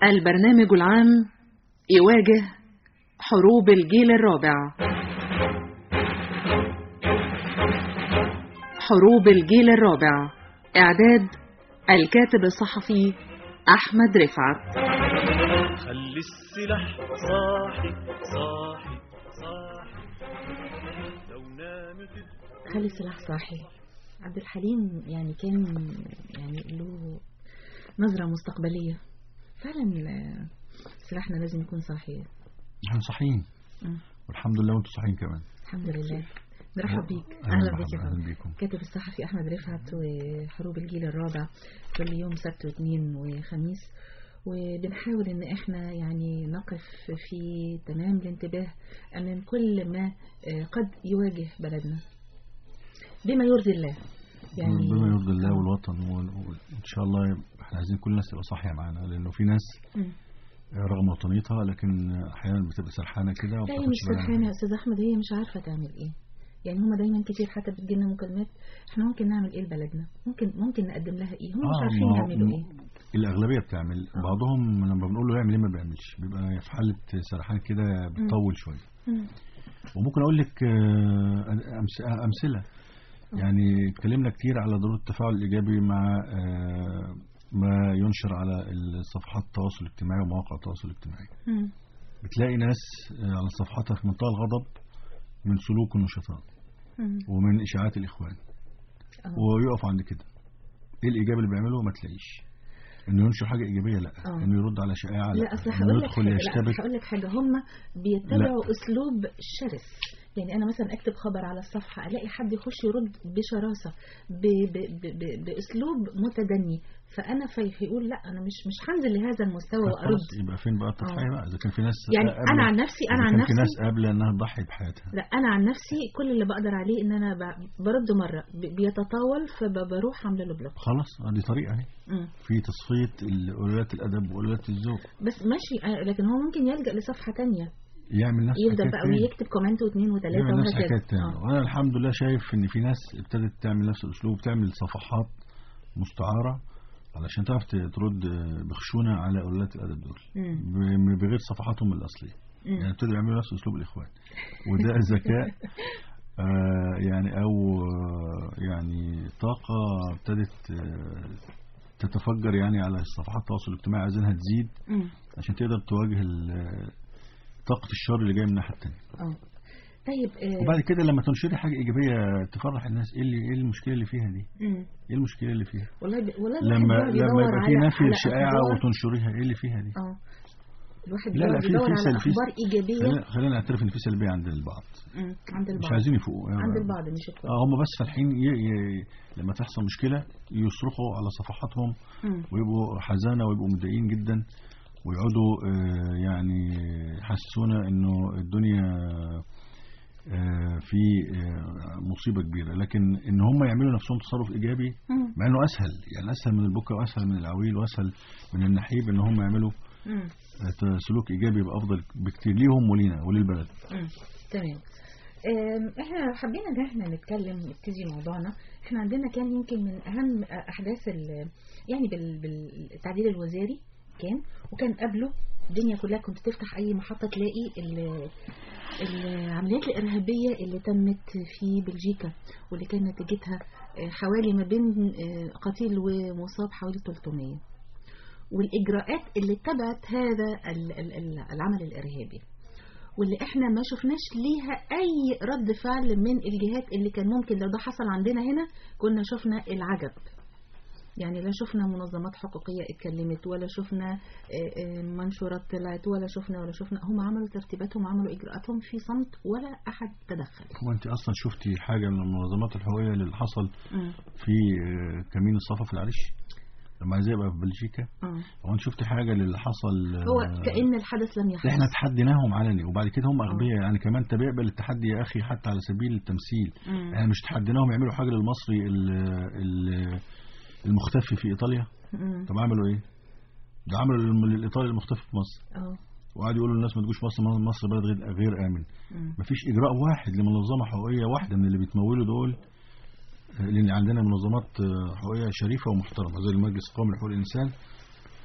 البرنامج العام يواجه حروب الجيل الرابع حروب الجيل الرابع إعداد الكاتب الصحفي أحمد رفعت خلي السلاح صاحي صاحي صاحي لو نامت خلي السلاح صاحي عبد الحليم يعني كان يعني له نظرة مستقبلية فعلا آه، سلاحنا لازم يكون صاحي احنا صحيين مم. والحمد لله وانتم صحيين كمان الحمد لله نرحب بيك أهلا اهلا مرحبا، بيك يا أهلا فندم بيكم. كاتب الصحفي احمد رفعت وحروب الجيل الرابع كل يوم سبت واثنين وخميس وبنحاول ان احنا يعني نقف في تمام الانتباه امام كل ما آه، قد يواجه بلدنا بما يرضي الله يعني بما يرضي الله آه. والوطن وال- وان شاء الله احنا عايزين كل الناس تبقى صاحيه معانا لانه في ناس مم. رغم وطنيتها لكن احيانا بتبقى سرحانه كده وما لا هي بتاخدش مش بالها من سرحانة يا أستاذ أحمد هي مش عارفة تعمل إيه يعني هما دايما كتير حتى بتجيلنا مكالمات احنا ممكن نعمل ايه لبلدنا ممكن ممكن نقدم لها ايه هم مش آه، عارفين ما هو- يعملوا ايه الاغلبيه بتعمل آه. بعضهم لما بنقول له يعمل ايه ما بيعملش بيبقى في حاله سرحان كده بتطول شويه مم. وممكن اقول لك آه، أمس- امثله يعني اتكلمنا كتير على ضروره التفاعل الايجابي مع آه، ما ينشر على الصفحات التواصل الاجتماعي ومواقع التواصل الاجتماعي مم. بتلاقي ناس آه، على صفحاتها في منتهى الغضب من سلوك النشطاء مم. ومن اشاعات الاخوان آه. ويقف عند كده ايه الايجابي اللي بيعمله ما تلاقيش انه ينشر حاجه ايجابيه لا آه. انه يرد على شائعه لا اصل انه هقول لك يدخل حاجه لا يشتبك هقول لك حاجه هم بيتبعوا اسلوب شرس يعني انا مثلا اكتب خبر على الصفحه الاقي حد يخش يرد بشراسه ب ب ب ب باسلوب متدني فانا في- فيقول لا انا مش مش هنزل لهذا المستوى وارد خلاص يبقى فين بقى التضحيه بقى اذا كان في ناس يعني قابلة- انا عن نفسي انا إذا عن كان في نفسي ناس قابله انها تضحي بحياتها لا انا عن نفسي كل اللي بقدر عليه ان انا ب- برد مره ب- بيتطاول فبروح عامله له بلوك خلاص آه، دي طريقه اهي مم. في تصفيه ال- اولويات الادب واولويات الذوق بس ماشي آه، لكن هو ممكن يلجأ لصفحة تانية يعمل نفس يفضل حكاية بقى تاني. ويكتب كومنت واثنين وثلاثة يعمل نفس وهكذا حكايه تاني آه. وانا الحمد لله شايف ان في ناس ابتدت تعمل نفس الاسلوب تعمل صفحات مستعاره علشان تعرف ترد بخشونه على اولاد الادب دول مم. ب- بغير صفحاتهم الاصليه مم. يعني ابتدوا يعملوا نفس اسلوب الاخوان وده ذكاء آه يعني او آه يعني طاقه ابتدت آه تتفجر يعني على صفحات التواصل الاجتماعي عايزينها تزيد مم. عشان تقدر تواجه ال- طاقه الشر اللي جايه من الناحيه الثانيه اه طيب آه، وبعد كده لما تنشري حاجه ايجابيه تفرح الناس ايه اللي ايه المشكله اللي فيها دي مم. ايه المشكله اللي فيها والله ب... والله الواحد لما بيقعد لما يدور يبقى في على- نفي على الشائعه أخبار- وتنشريها ايه اللي فيها دي اه الواحد لا، لا، بيقعد في- يدور في على سل- في- اخبار ايجابيه خلينا خلينا نعترف ان في سلبيه عند البعض مم. عند البعض مش عايزين يفوقوا عند البعض مش الكل اه هم بس فالحين ي... ي... لما تحصل مشكله يصرخوا على صفحاتهم مم. ويبقوا حزانه ويبقوا متضايقين جدا ويقعدوا آه، يعني يحسسونا انه الدنيا آه، في آه، مصيبه كبيره لكن ان هم يعملوا نفسهم تصرف ايجابي مم. مع انه اسهل يعني اسهل من البكا واسهل من العويل واسهل من النحيب ان هم يعملوا مم. آه، سلوك ايجابي يبقى افضل بكتير ليهم ولينا وللبلد مم. تمام آم، احنا حبينا ان احنا نتكلم نبتدي موضوعنا احنا عندنا كان يمكن من اهم احداث ال- يعني بال- بالتعديل الوزاري كان وكان قبله الدنيا كلها كنت تفتح اي محطه تلاقي ال- العمليات الارهابيه اللي تمت في بلجيكا واللي كان نتيجتها آه، حوالي ما بين آه، قتيل ومصاب حوالي 300 والاجراءات اللي تبعت هذا ال- ال- ال- العمل الارهابي واللي احنا ما شفناش ليها اي رد فعل من الجهات اللي كان ممكن لو ده حصل عندنا هنا كنا شفنا العجب يعني لا شفنا منظمات حقوقية اتكلمت ولا شفنا آه، آه، منشورات طلعت ولا شفنا ولا شفنا هم عملوا ترتيباتهم عملوا إجراءاتهم في صمت ولا أحد تدخل هو انت اصلا شفتي حاجه من المنظمات الحقوقيه اللي حصل مم. في آه، كمين الصفا في العريش لما عايز يبقى في بلجيكا آه. هو انت شفتي حاجه للي حصل آه، هو كأن الحدث لم يحدث احنا تحديناهم علني وبعد كده هم اغبياء يعني كمان انت بيقبل التحدي يا اخي حتى على سبيل التمثيل مم. يعني مش تحديناهم يعملوا حاجه للمصري ال- ال- المختفي في ايطاليا مم. طب عملوا ايه ده عملوا للم- للايطالي المختفي في مصر اه وقعدوا يقولوا للناس ما تجوش مصر مصر بلد غير غير امن مم. مفيش اجراء واحد لمنظمه حقوقيه واحده من اللي بيتمولوا دول آه، لان عندنا منظمات آه، حقوقيه شريفه ومحترمه زي المجلس القومي لحقوق الانسان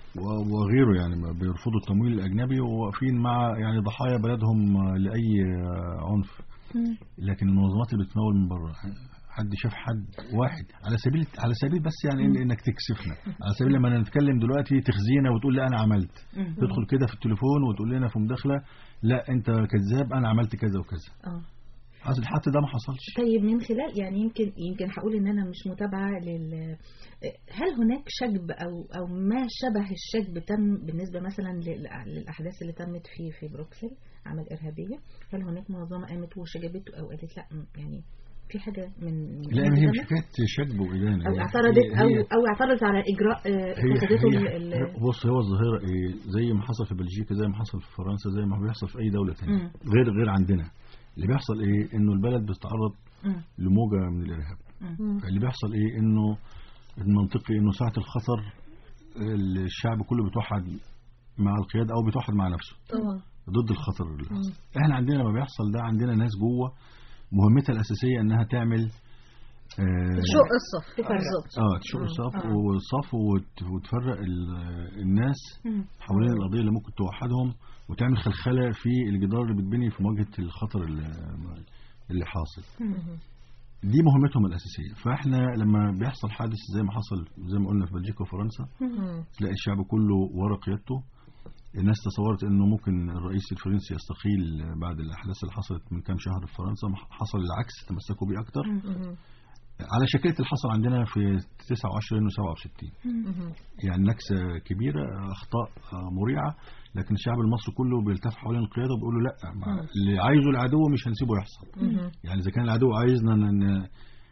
و- وغيره يعني ما بيرفضوا التمويل الاجنبي وواقفين مع يعني ضحايا بلدهم لاي عنف لكن المنظمات اللي بتمول من بره حد شاف حد واحد على سبيل على سبيل بس يعني إن انك تكسفنا على سبيل لما نتكلم دلوقتي تخزينا وتقول لا انا عملت تدخل كده في التليفون وتقول لنا في مداخله لا انت كذاب انا عملت كذا وكذا اه حصل حتى ده ما حصلش طيب من خلال يعني يمكن يمكن هقول ان انا مش متابعه لل هل هناك شجب او او ما شبه الشجب تم بالنسبه مثلا لل- للاحداث اللي تمت في في بروكسل عمل ارهابيه هل هناك منظمه قامت وشجبته او قالت لا م- يعني في حاجه من لا من هي ده؟ مش حكايه شجب وادانه او هي- اعترضت هي- او هي- او اعترضت على اجراء آه، هي اتخذته هي ال- ال- بص هو الظاهره ايه زي ما حصل في بلجيكا زي ما حصل في فرنسا زي ما بيحصل في اي دوله ثانيه مم. غير غير عندنا اللي بيحصل ايه انه البلد بتتعرض مم. لموجه من الارهاب مم. اللي بيحصل ايه انه المنطقي انه ساعه الخطر الشعب كله بيتوحد مع القياده او بيتوحد مع نفسه طبعا ضد الخطر اللي حصل احنا عندنا لما بيحصل ده عندنا ناس جوه مهمتها الاساسيه انها تعمل آه، شق الصف تفرق. بالظبط اه تشق الصف آه. والصف وت- وتفرق ال- الناس مم. حوالين القضيه اللي ممكن توحدهم وتعمل خلخله في الجدار اللي بتبني في مواجهه الخطر اللي, اللي حاصل دي مهمتهم الاساسيه فاحنا لما بيحصل حادث زي ما حصل زي ما قلنا في بلجيكا وفرنسا مم. تلاقي الشعب كله ورا قيادته الناس تصورت انه ممكن الرئيس الفرنسي يستقيل بعد الاحداث اللي حصلت من كام شهر في فرنسا حصل العكس تمسكوا بيه اكتر مم. على شكلة اللي حصل عندنا في 29 و 67 مم. يعني نكسة كبيرة أخطاء آه، مريعة لكن الشعب المصري كله بيلتف حوالين القيادة وبيقول له لا ما- اللي عايزه العدو مش هنسيبه يحصل مم. يعني إذا كان العدو عايزنا ن- ن-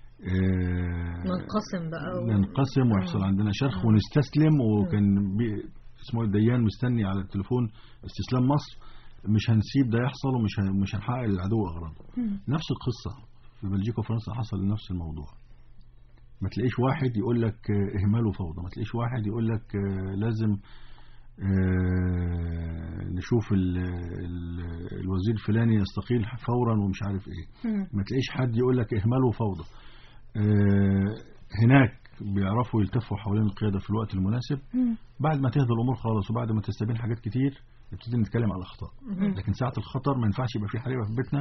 آه، ننقسم بقى و- ننقسم ويحصل عندنا شرخ ونستسلم وكان بي اسمه إيه الديان مستني على التليفون استسلام مصر مش هنسيب ده يحصل ومش هن- مش هنحقق للعدو أغراضه نفس القصة في بلجيكا وفرنسا حصل نفس الموضوع ما تلاقيش واحد يقول لك آه، إهمال وفوضى ما تلاقيش واحد يقول لك آه، لازم آه، نشوف ال ال الوزير الفلاني يستقيل فورا ومش عارف ايه ما تلاقيش حد يقول لك إهمال وفوضى آه، هناك بيعرفوا يلتفوا حوالين القيادة في الوقت المناسب بعد ما تهدى الأمور خالص وبعد ما تستبين حاجات كتير نبتدي نتكلم على الأخطاء لكن ساعة الخطر ما ينفعش يبقى في حريقة في بيتنا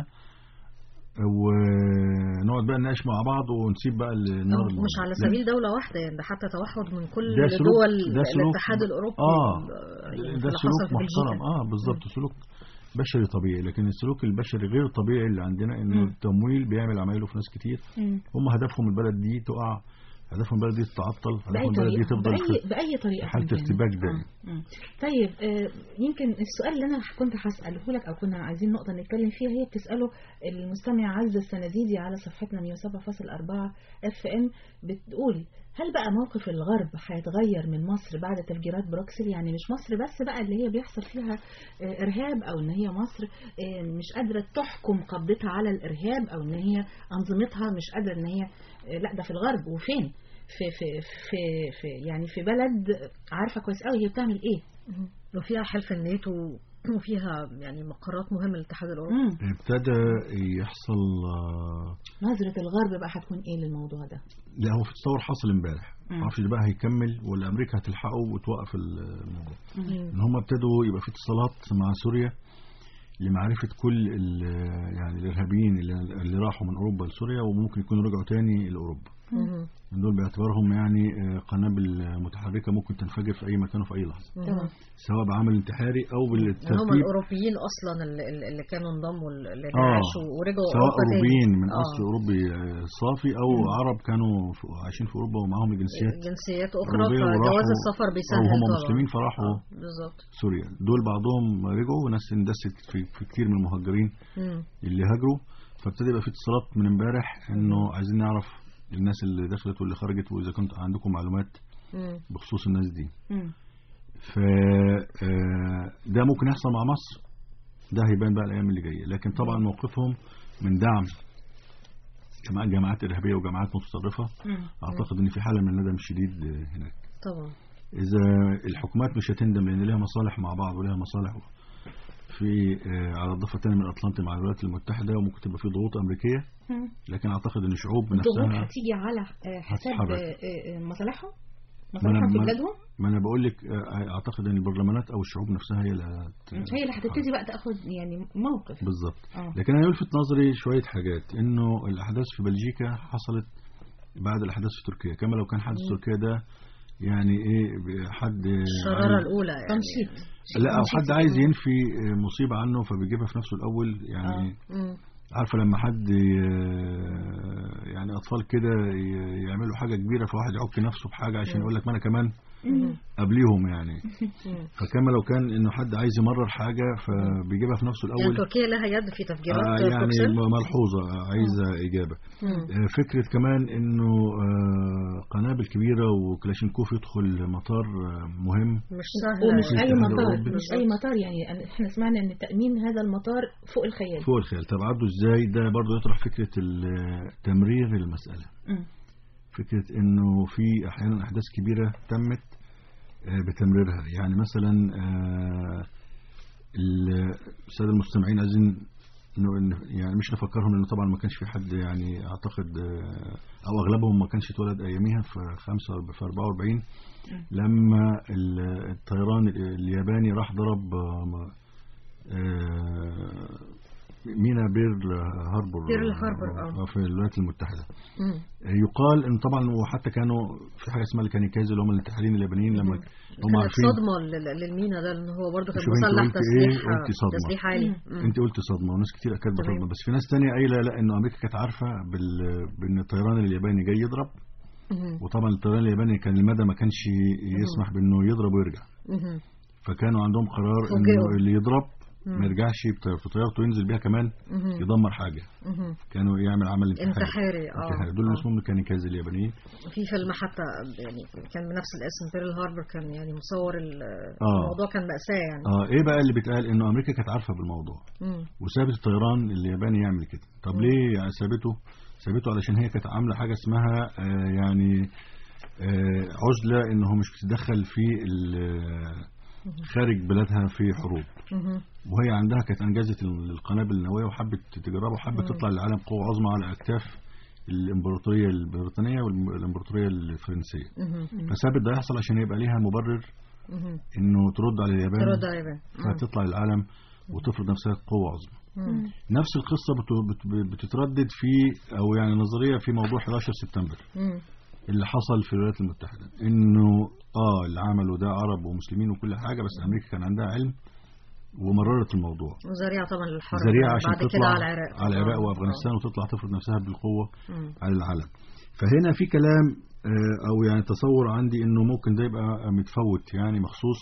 ونقعد بقى نناقش مع بعض ونسيب بقى النار مش على لا. سبيل دولة واحدة يعني ده حتى توحد من كل ده سلوك- دول ده سلوك- الاتحاد الأوروبي اه يعني ده اللي سلوك حصل في محترم بلجيكا. اه بالظبط سلوك بشري طبيعي لكن السلوك البشري غير الطبيعي اللي عندنا انه التمويل بيعمل عمايله في ناس كتير هم هدفهم البلد دي تقع هدفهم البلد دي تتعطل بأي هدفهم البلد دي طريقة تفضل بأي, في بأي طريقة في حالة كان. ارتباك دائم. آه، آه. طيب آه، يمكن السؤال اللي أنا كنت هسأله لك أو كنا عايزين نقطة نتكلم فيها هي بتسأله المستمع عزة السنديدي على صفحتنا 107.4 اف ام بتقول هل بقى موقف الغرب هيتغير من مصر بعد تفجيرات بروكسل يعني مش مصر بس بقى اللي هي بيحصل فيها آه، إرهاب أو إن هي مصر آه، مش قادرة تحكم قبضتها على الإرهاب أو إن هي أنظمتها مش قادرة إن هي آه، لا ده في الغرب وفين في في في في يعني في بلد عارفه كويس قوي هي بتعمل ايه مم. وفيها حلف الناتو وفيها يعني مقرات مهمة للاتحاد الأوروبي مم. ابتدى يحصل آه، نظره الغرب بقى هتكون ايه للموضوع ده لا هو في تصور حصل امبارح مم. ما اعرفش ده بقى هيكمل ولا امريكا هتلحقه وتوقف الموضوع مم. ان هم ابتدوا يبقى في اتصالات مع سوريا لمعرفة كل ال- يعني الارهابيين اللي, اللي راحوا من اوروبا لسوريا وممكن يكونوا رجعوا تاني لاوروبا مم. من دول باعتبارهم يعني آه، قنابل متحركة ممكن تنفجر في اي مكان وفي اي لحظة تمام سواء بعمل انتحاري او يعني هم بالترتيب الأوروبيين أصلا اللي, اللي كانوا انضموا لداعش ورجعوا سواء أوروبا تاني. اوروبيين من آه. اصل اوروبي آه، صافي او عرب كانوا في- عايشين في اوروبا ومعاهم الجنسيات جنسيات أخرى أوروبية فجواز وراحوا- السفر او بيسهل هم طبعا مسلمين فراحوا آه، بالظبط سوريا دول بعضهم رجعوا وناس اندست في, في كتير من المهاجرين مم. اللي هاجروا فابتدى يبقى في اتصالات من امبارح انه عايزين نعرف الناس اللي دخلت واللي خرجت واذا كنت عندكم معلومات مم. بخصوص الناس دي مم. ف آه، ده ممكن يحصل مع مصر ده هيبان بقى الايام اللي جايه لكن طبعا موقفهم من دعم جماعات جماعات ارهابيه وجماعات متطرفه مم. اعتقد ان في حاله من الندم الشديد آه، هناك طبعا اذا الحكومات مش هتندم لان لها مصالح مع بعض ولها مصالح في آه، على الضفه الثانيه من الاطلنطي مع الولايات المتحده وممكن تبقى في ضغوط امريكيه مم. لكن اعتقد ان الشعوب الضغوط بنفسها هتيجي على آه، حساب هتتحرك. آه، آه، مصالحهم مصالحهم في ما- بلادهم ما انا بقول لك آه، اعتقد ان البرلمانات او الشعوب نفسها هي اللي هت- هي اللي هتبتدي بقى تاخد يعني موقف بالظبط اه لكن انا يلفت نظري شويه حاجات انه الاحداث في بلجيكا حصلت بعد الاحداث في تركيا كما لو كان حدث مم. تركيا ده يعني ايه حد الشرارة عايز- الأولى يعني تنشيط لا او تنشيط حد عايز الأمور. ينفي مصيبه عنه فبيجيبها في نفسه الاول يعني مم. عارفه لما حد ي- يعني اطفال كده ي- يعملوا حاجه كبيره فواحد يعك نفسه بحاجه عشان يقول لك ما انا كمان مم. قبليهم يعني مم. فكما لو كان انه حد عايز يمرر حاجه فبيجيبها في نفسه يعني الاول تركيا لها يد في تفجيرات آه يعني بروكسل ملحوظه عايزه اجابه مم. آه، فكرة كمان انه آه، قنابل كبيرة وكلاشينكوف يدخل مطار آه، مهم مش سهلة ومش في اي الاتحاد مطار الأوروبي. مش اي مطار يعني أنا- احنا سمعنا ان تامين هذا المطار فوق الخيال فوق الخيال طب عبده ازاي ده برضه يطرح فكرة ال- تمرير المسألة مم. فكرة انه في احيانا احداث كبيرة تمت آه، بتمريرها يعني مثلا آه، ال- السادة المستمعين عايزين انه إن- يعني مش نفكرهم انه طبعا ما كانش في حد يعني اعتقد آه، او اغلبهم ما كانش اتولد اياميها في 5 في 44 لما ال- الطيران ال- الياباني راح ضرب آه، آه، مينا بيرل هاربور بيرل هاربور، آه. في الولايات المتحدة مم. يقال ان طبعا وحتى كانوا في حاجه اسمها الكانيكاز اللي هم الانتحاليين اليابانيين لما هم كانت عارفين صدمة لل- للمينا ده لأن هو برضه كان شوف أنت مسلح قلت إيه؟ تسليح قلت صدمة. تسليح عالي مم. مم. انت قلت صدمه وناس كتير كانت تمام. بصدمه بس في ناس تانية قايله لا ان امريكا كانت عارفه بال... بان الطيران الياباني جاي يضرب مم. وطبعا الطيران الياباني كان المدى ما كانش يسمح بانه يضرب ويرجع مم. فكانوا عندهم قرار فوجئوا. انه اللي يضرب مم. ما يرجعش بط- في طيارته ينزل بيها كمان مم. يدمر حاجه مم. كانوا يعمل عمل انتحاري انتحاري اه انتحاري دول اللي آه. اسمهم الكانيكاز اليابانيين في فيلم حتى يعني كان بنفس الاسم بيرل هاربر كان يعني مصور ال- آه. الموضوع كان مأساة يعني اه ايه بقى اللي بيتقال انه امريكا كانت عارفه بالموضوع مم. وسابت الطيران الياباني يعمل كده طب ليه يعني سابته سابته علشان هي كانت عامله حاجه اسمها آه يعني آه عزله انه مش بتتدخل في ال- خارج بلادها في حروب مم. وهي عندها كانت انجزت ال- القنابل النوويه وحبت تجربها وحبت تطلع للعالم قوه عظمى على اكتاف الامبراطوريه البريطانيه والامبراطوريه الفرنسيه مم. فسابت ده يحصل عشان يبقى ليها مبرر مم. انه ترد على اليابان ترد على اليابان. مم. فتطلع للعالم وتفرض نفسها قوه عظمى مم. نفس القصة بت- بت- بتتردد في أو يعني نظرية في موضوع 11 سبتمبر مم. اللي حصل في الولايات المتحدة إنه آه اللي عملوا ده عرب ومسلمين وكل حاجة بس أمريكا كان عندها علم ومررت الموضوع وذريعة طبعا للحرب ذريعة عشان بعد كده تطلع على العراق على العراق آه. وأفغانستان وتطلع تفرض نفسها بالقوة مم. على العالم فهنا في كلام آه، أو يعني تصور عندي إنه ممكن ده يبقى متفوت يعني مخصوص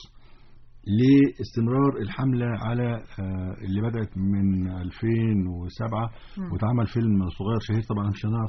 لاستمرار الحملة على آه، اللي بدأت من 2007 مم. واتعمل فيلم صغير شهير طبعا مش هنعرف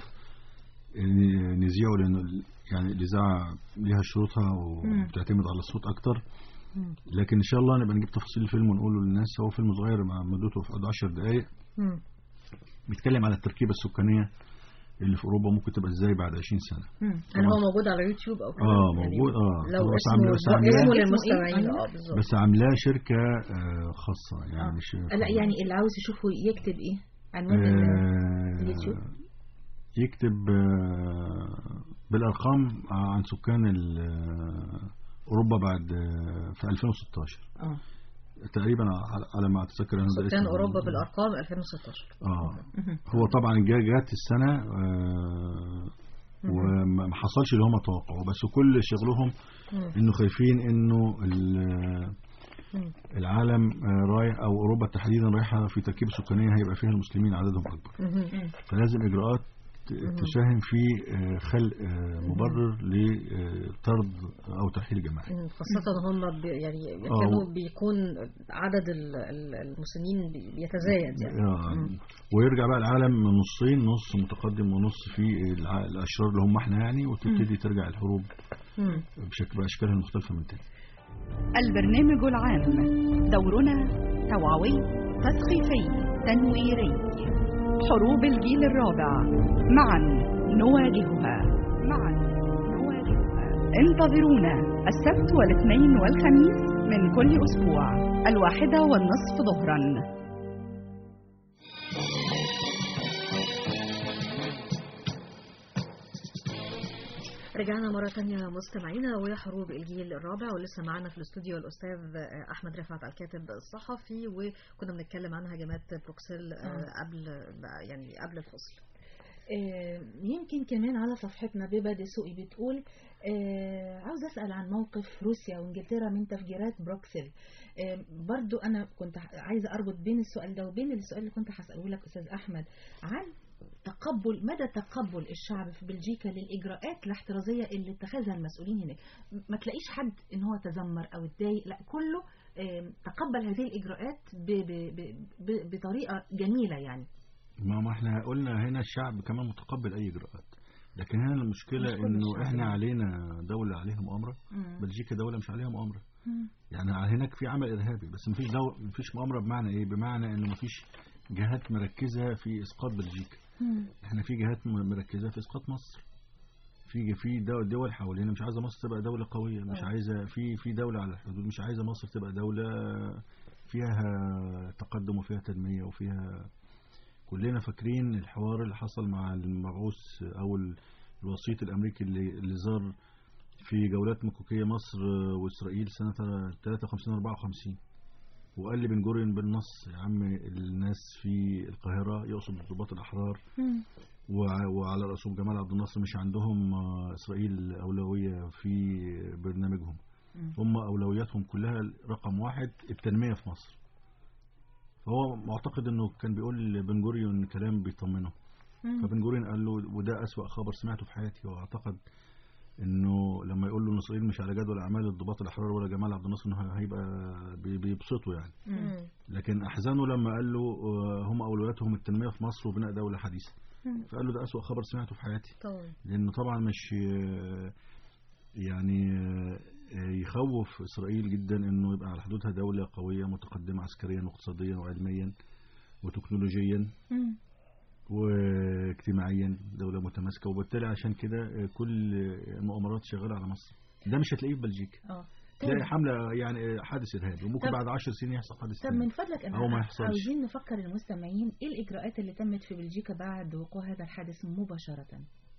ن- نذيعه لأنه ال- يعني الإذاعة ليها شروطها وبتعتمد على الصوت أكتر مم. لكن إن شاء الله نبقى نجيب تفاصيل الفيلم ونقوله للناس هو فيلم صغير مع مدته في حدود 10 دقايق مم. بيتكلم على التركيبة السكانية اللي في أوروبا ممكن تبقى إزاي بعد 20 سنة مم. هل هو موجود على يوتيوب او كده؟ آه، يعني موجود، آه. لو طب بس اسمه عامل- بس عاملاه- اسمه اسمه إيه؟ للمستمعين أيوة. اه بالظبط بس عاملاه شركة آه، خاصة يعني آه. مش لا يعني اللي عاوز يشوفه يكتب ايه عنوان ال- آه، اليوتيوب؟ يكتب آه، بالارقام عن سكان ال- آه، اوروبا بعد آه، في 2016 اه تقريبا على- على ما اتذكر انا ده سكان اسم- اوروبا بالارقام 2016 اه مهم. هو طبعا جا- جات السنه آه، وما ما حصلش اللي هم توقعوه بس كل شغلهم مم. انه خايفين انه ال- مم. العالم آه، رايح او اوروبا تحديدا رايحه في تركيبه سكانيه هيبقى فيها المسلمين عددهم اكبر مهم. فلازم اجراءات تساهم في آه، خلق آه، مبرر لطرد او ترحيل جماعي مم. خاصة هم بي يعني يكادوا بيكون عدد ال- ال- المسلمين بي- بيتزايد يعني آه، مم. ويرجع بقى العالم من نصين نص متقدم ونص في الع- الاشرار اللي هم احنا يعني وتبتدي ترجع الحروب مم. بشكل باشكالها المختلفه من تاني البرنامج العام دورنا توعوي تثقيفي تنويري حروب الجيل الرابع معا نواجهها معا نواجهها انتظرونا السبت والاثنين والخميس من كل أسبوع الواحدة والنصف ظهرا رجعنا مرة تانية مستمعينا وحروب الجيل الرابع ولسه معانا في الاستوديو الأستاذ أحمد رفعت الكاتب الصحفي وكنا بنتكلم عن هجمات بروكسل آه، قبل يعني قبل الفصل آه، يمكن كمان على صفحتنا بيبا دسوقي بتقول آه، عاوز أسأل عن موقف روسيا وإنجلترا من تفجيرات بروكسل آه، برضو أنا كنت ح- عايزة أربط بين السؤال ده وبين السؤال اللي كنت هسأله لك أستاذ أحمد عن تقبل مدى تقبل الشعب في بلجيكا للإجراءات الاحترازية اللي اتخذها المسؤولين هناك م- ما تلاقيش حد إن هو تذمر أو اتضايق لا كله آم، تقبل هذه الإجراءات ب ب ب ب بطريقة جميلة يعني ما ما احنا قلنا هنا الشعب كمان متقبل اي اجراءات لكن هنا المشكله مش كل انه الشعب احنا يعني. علينا دوله عليها مؤامره مم. بلجيكا دوله مش عليها مؤامره مم. يعني هناك في عمل ارهابي بس مفيش دو... مفيش مؤامره بمعنى ايه بمعنى انه مفيش جهات مركزه في اسقاط بلجيكا مم. احنا في جهات م- مركزه في اسقاط مصر في في دو- دول حوالينا مش عايزه مصر تبقى دوله قويه مش آه. عايزه في في دوله على الحدود مش عايزه مصر تبقى دوله فيها تقدم وفيها تنميه وفيها كلنا فاكرين الحوار اللي حصل مع المبعوث او ال- الوسيط الامريكي اللي اللي زار في جولات مكوكيه مصر واسرائيل سنه 53 54 وقال لي بن جوريون بالنص يا عم الناس في القاهره يقصد الضباط الاحرار مم. وع- وعلى رأسهم جمال عبد الناصر مش عندهم آه، إسرائيل أولوية في برنامجهم مم. هم أولوياتهم كلها رقم واحد التنمية في مصر فهو معتقد انه كان بيقول بن جوريون كلام بيطمنه مم. فبن جوريون قال له وده أسوأ خبر سمعته في حياتي واعتقد انه لما يقول له ان اسرائيل مش على جدول اعمال الضباط الاحرار ولا جمال عبد الناصر انه هيبقى بي- بيبسطه يعني مم. لكن احزنه لما قال له آه، هم اولوياتهم التنميه في مصر وبناء دوله حديثه مم. فقال له ده أسوأ خبر سمعته في حياتي طبعا لأنه طبعا مش آه، يعني آه، يخوف إسرائيل جدا أنه يبقى على حدودها دولة قوية متقدمة عسكريا واقتصاديا وعلميا وتكنولوجيا مم. واجتماعيا دولة متماسكة وبالتالي عشان كده آه، كل المؤامرات شغالة على مصر ده مش هتلاقيه في بلجيكا اه تلاقي طيب. حملة يعني حادث إرهابي وممكن طب- بعد عشر سنين يحصل حادث طب تاني. من فضلك انا أو ما يحصلش. عاوزين نفكر المستمعين ايه الاجراءات اللي تمت في بلجيكا بعد وقوع هذا الحادث مباشره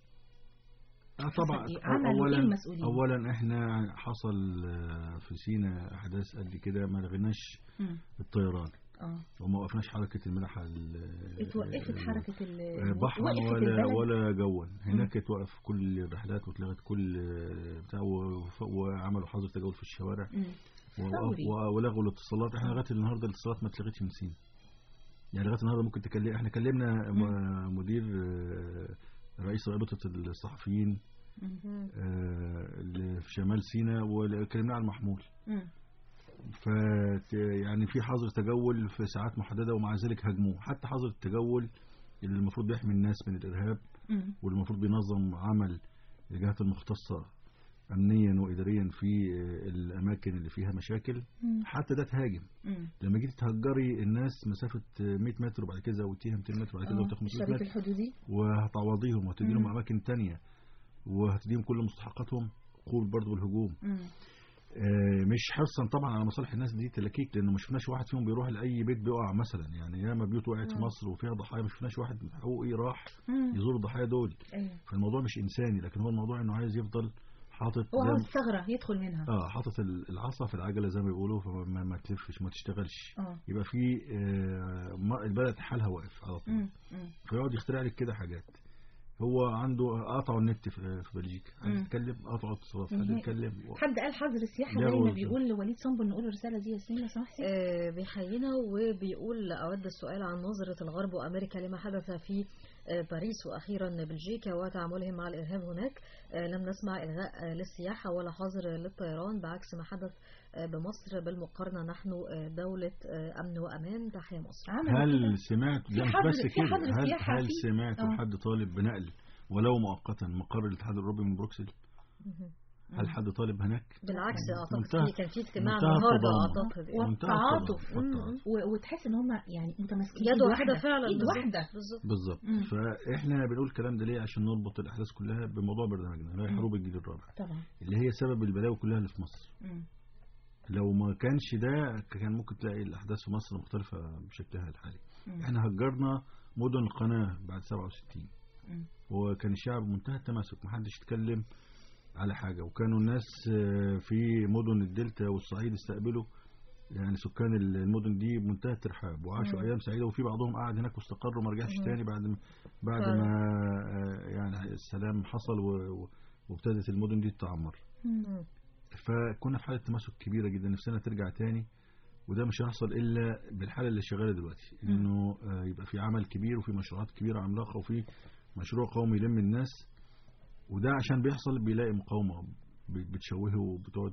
آه حصل طبعا إيه؟ عملوا اولا إيه المسؤولين؟ اولا احنا حصل آه، في سينا احداث قد كده ما لغيناش مم. الطيران اه وما وقفناش حركه الملاحه ال- اتوقفت ال- حركه ال آه، بحرا وقفت ولا البلد؟ ولا جوا هناك اتوقف كل الرحلات واتلغت كل آه، بتاع وف- وعملوا حظر تجول في الشوارع مم. ووقف- ثوري. و- ولغوا الاتصالات احنا لغايه النهارده الاتصالات ما اتلغتش من سينا يعني لغايه النهارده ممكن تكلم احنا كلمنا م- مدير آه، رئيس رابطه الصحفيين مم. آه، اللي في شمال سيناء وكلمنا على المحمول مم. ف يعني في حظر تجول في ساعات محدده ومع ذلك هاجموه حتى حظر التجول اللي المفروض بيحمي الناس من الارهاب مم. واللي المفروض بينظم عمل الجهات المختصه امنيا واداريا في آه، الاماكن اللي فيها مشاكل مم. حتى ده تهاجم مم. لما جيتي تهجري الناس مسافه آه، 100 متر وبعد كده زودتيها 200 متر وبعد كده آه، زودتيها 500 الشريط متر الحدودي وهتعوضيهم وهتدي لهم مم. اماكن تانية وهتديهم كل مستحقاتهم قول برضه بالهجوم مم. آه، مش حرصا طبعا على مصالح الناس دي تلاكيك لانه ما شفناش واحد فيهم بيروح لاي بيت بيقع مثلا يعني ياما بيوت وقعت في مم. مصر وفيها ضحايا ما شفناش واحد حقوقي راح مم. يزور الضحايا دول ايوه فالموضوع مش انساني لكن هو الموضوع انه عايز يفضل حاطط هو زي عاوز ما- ثغره يدخل منها اه حاطط ال- العصا في العجله زي ما بيقولوا فما ما تلفش ما تشتغلش اه يبقى في آه، ما- البلد حالها واقف على طول مم. مم. فيقعد يخترع لك كده حاجات هو عنده قطعوا النت في في بلجيكا عايز مم. يتكلم قطعوا اتصالات عايز نهائي. يتكلم حد قال حظر السياحه لا زي ما هو- بيقول لوليد صنبل نقول الرساله دي يا ياسمين لو سمحتي آه، بيحيينا وبيقول أود السؤال عن نظرة الغرب وأمريكا لما حدث في آه، باريس وأخيرا بلجيكا وتعاملهم مع الإرهاب هناك آه، لم نسمع إلغاء آه، للسياحة ولا حظر للطيران بعكس ما حدث آه، بمصر بالمقارنة نحن آه، دولة آه، أمن وأمان تحيا مصر عملوا هل كده. سمعت في ده مش حظر- بس في كده حظر هل سياحة هل في- سمعتوا آه. حد طالب بنقل ولو مؤقتا مقر الاتحاد الاوروبي من بروكسل هل حد طالب هناك بالعكس أعتقد منتهى- في كان في اجتماع منتهى النهاردة التضامن. أعتقد يعني. منتهى والتعاطف التضامن والتعاطف. و- وتحس ان هم يعني متماسكين يد إيد واحدة فعلا ايد بالظبط، واحده بالظبط بالظبط مم. فاحنا بنقول الكلام ده ليه عشان نربط الاحداث كلها بموضوع برنامجنا اللي هي مم. حروب الجيل الرابع طبعا اللي هي سبب البلاوي كلها اللي في مصر مم. لو ما كانش ده كان ممكن تلاقي الاحداث في مصر مختلفه بشكلها الحالي مم. احنا هجرنا مدن القناه بعد 67 مم. وكان الشعب منتهى التماسك محدش يتكلم على حاجة وكانوا الناس آه، في مدن الدلتا والصعيد استقبلوا يعني سكان المدن دي بمنتهى الترحاب وعاشوا مم. ايام سعيده وفي بعضهم قعد هناك واستقر وما رجعش مم. تاني بعد ما بعد فعلا. ما آه، يعني السلام حصل و- و- وابتدت المدن دي تتعمر مم. فكنا في حاله تماسك كبيره جدا نفسنا ترجع تاني وده مش هيحصل الا بالحاله اللي شغاله دلوقتي مم. انه آه، يبقى في عمل كبير وفي مشروعات كبيره عملاقه وفي مشروع قومي يلم الناس وده عشان بيحصل بيلاقي مقاومه ب- بتشوهه وبتقعد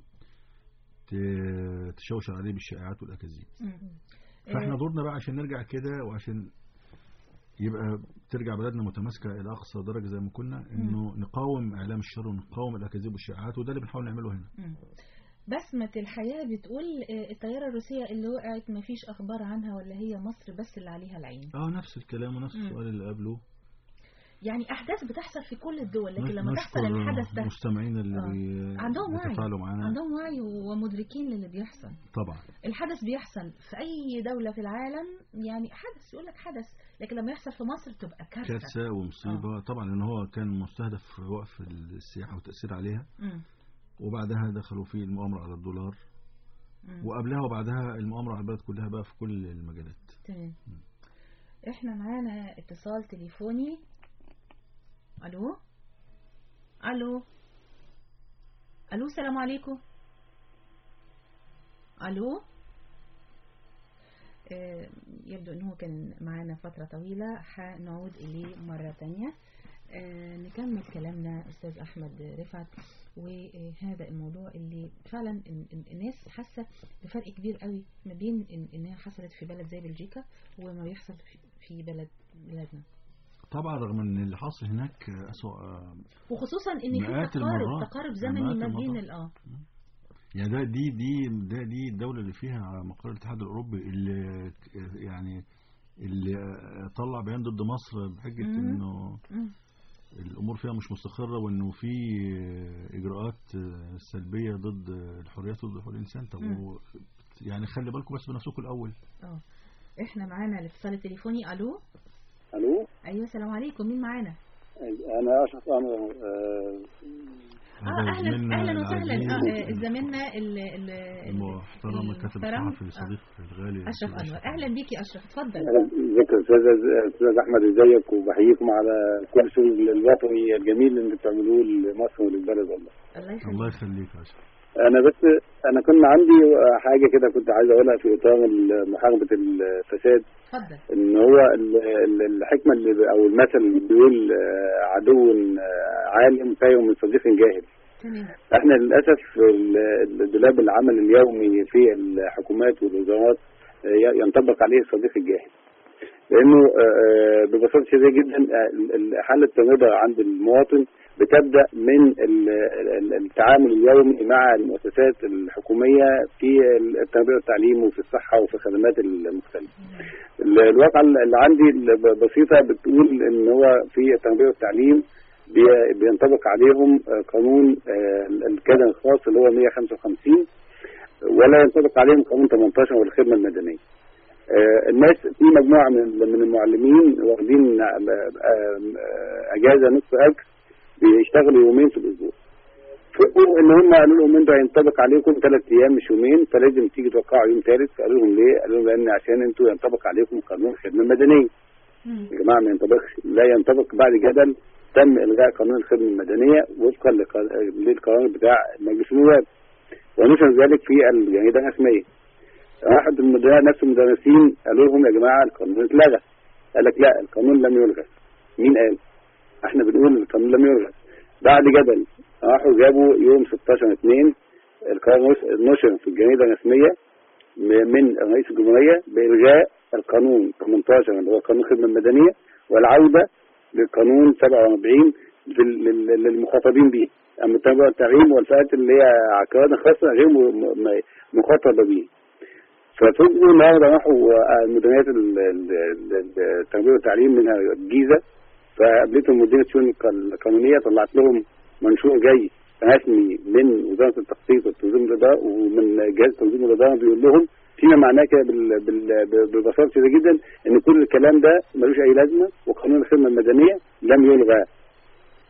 ت- تشوش عليه بالشائعات والاكاذيب مم. فاحنا آه، دورنا بقى عشان نرجع كده وعشان يبقى ترجع بلدنا متماسكه الى اقصى درجه زي ما كنا انه نقاوم اعلام الشر ونقاوم الاكاذيب والشائعات وده اللي بنحاول نعمله هنا مم. بسمة الحياة بتقول آه، الطيارة الروسية اللي وقعت ما فيش أخبار عنها ولا هي مصر بس اللي عليها العين اه نفس الكلام ونفس مم. السؤال اللي قبله يعني أحداث بتحصل في كل الدول لكن نش- لما تحصل نشكر الحدث ده المستمعين اللي آه. بي- عندهم وعي بيتفاعلوا معانا عندهم وعي ومدركين للي بيحصل طبعا الحدث بيحصل في أي دولة في العالم يعني حدث يقول لك حدث لكن لما يحصل في مصر بتبقى كارثة كارثه ومصيبه طبعا لان هو كان مستهدف وقف السياحه والتاثير عليها مم. وبعدها دخلوا في المؤامره على الدولار مم. وقبلها وبعدها المؤامره على البلد كلها بقى في كل المجالات تمام احنا معانا اتصال تليفوني الو الو الو السلام عليكم الو آه، يبدو ان هو كان معانا فترة طويلة هنعود اليه مرة تانية آه، نكمل كلامنا استاذ احمد رفعت وهذا الموضوع اللي فعلا ال- ال- الناس حاسه بفرق كبير قوي ما بين إن- انها حصلت في بلد زي بلجيكا وما بيحصل في- في بلد بلادنا طبعا رغم ان اللي حاصل هناك اسوء وخصوصا ان في مئات تقارب المرات. تقارب مئات زمني ما بين المرات. ال- اه يعني ده دي دي ده دي الدولة اللي فيها مقر الاتحاد الأوروبي اللي ك- يعني اللي طلع بيان ضد مصر بحجة مم. إنه مم. الأمور فيها مش مستقرة وإنه في إجراءات سلبية ضد الحريات وضد حقوق الإنسان طب مم. هو- يعني خلي بالكم بس بنفسكم الأول اه احنا معانا الاتصال التليفوني الو الو ايوه السلام عليكم مين معانا انا اشرف انور آه، اه اهلا زميلنا اهلا وسهلا العزيز اه آه، زميلنا ال ال المحترم الكاتب المحترم. الصحفي الصديق الغالي اشرف الأستاذ انور اهلا بيك يا اشرف اتفضل ازيك يا استاذ استاذ احمد ازيك وبحييكم على كل الشغل الوطني الجميل اللي انتم بتعملوه لمصر وللبلد والله الله يخليك الله يخليك يا أشرف انا بس انا كنا عندي حاجه كده كنت عايز اقولها في اطار محاربه الفساد اتفضل ان هو ال- ال- الحكمه اللي ب- او المثل اللي بيقول آه، عدو آه، عالم خير من صديق جاهل تمام احنا للاسف ال- الدولاب العمل اليومي في الحكومات والوزارات آه، ي- ينطبق عليه الصديق الجاهل لانه آه، آه، ببساطه شديده جدا آه، ال- ال- حاله الرضا عند المواطن بتبدا من ال- ال- التعامل اليومي مع المؤسسات الحكوميه في التربيه والتعليم وفي الصحه وفي الخدمات المختلفه. ال- الواقعه اللي عندي بسيطه بتقول ان هو في التربيه والتعليم بي- بينطبق عليهم آه، قانون آه، الكادر الخاص اللي هو 155 ولا ينطبق عليهم قانون 18 والخدمه المدنيه. آه، الناس في مجموعه من من المعلمين واخدين آه، آه، آه، اجازه نصف اجر بيشتغلوا يومين في الاسبوع. فوقوا ان هم قالوا لهم انتوا هينطبق عليكم ثلاث ايام مش يومين فلازم تيجي توقعوا يوم ثالث فقالوا لهم ليه؟ قالوا لهم لان عشان انتوا ينطبق عليكم قانون الخدمه المدنيه. مم. يا جماعه ما ينطبقش لا ينطبق بعد جدل تم الغاء قانون الخدمه المدنيه وفقا لق- للقرار بتاع مجلس النواب ونشر ذلك في الجريده الرسميه. واحد من المدراء نفس المدرسين قالوا لهم يا جماعه القانون اتلغى. قال لك لا القانون لم يلغى. مين قال؟ احنا بنقول القانون لم يلغى. بعد جدل راحوا جابوا يوم 16 2 القرار نش- نشر في الجريده الرسميه م- من رئيس الجمهوريه بالغاء القانون 18 اللي هو قانون الخدمه المدنيه والعوده للقانون 47 لل- لل- للمخاطبين به اما التربيه والتعليم والفئات اللي هي عقارات خاصه غير م- م- مخاطبه به ففوجئوا النهارده راحوا آه، مديريات ال- ال- ال- التربيه والتعليم منها الجيزه فقابلتهم مديريه الشؤون الق- القانونيه طلعت لهم منشور جاي رسمي من وزاره التخطيط وتنظيم الاداره ومن جهاز تنظيم الاداره بيقول لهم فيما معناه كده بال- بال- ببساطه شديده جدا ان كل الكلام ده ملوش اي لازمه وقانون الخدمه المدنيه لم يلغى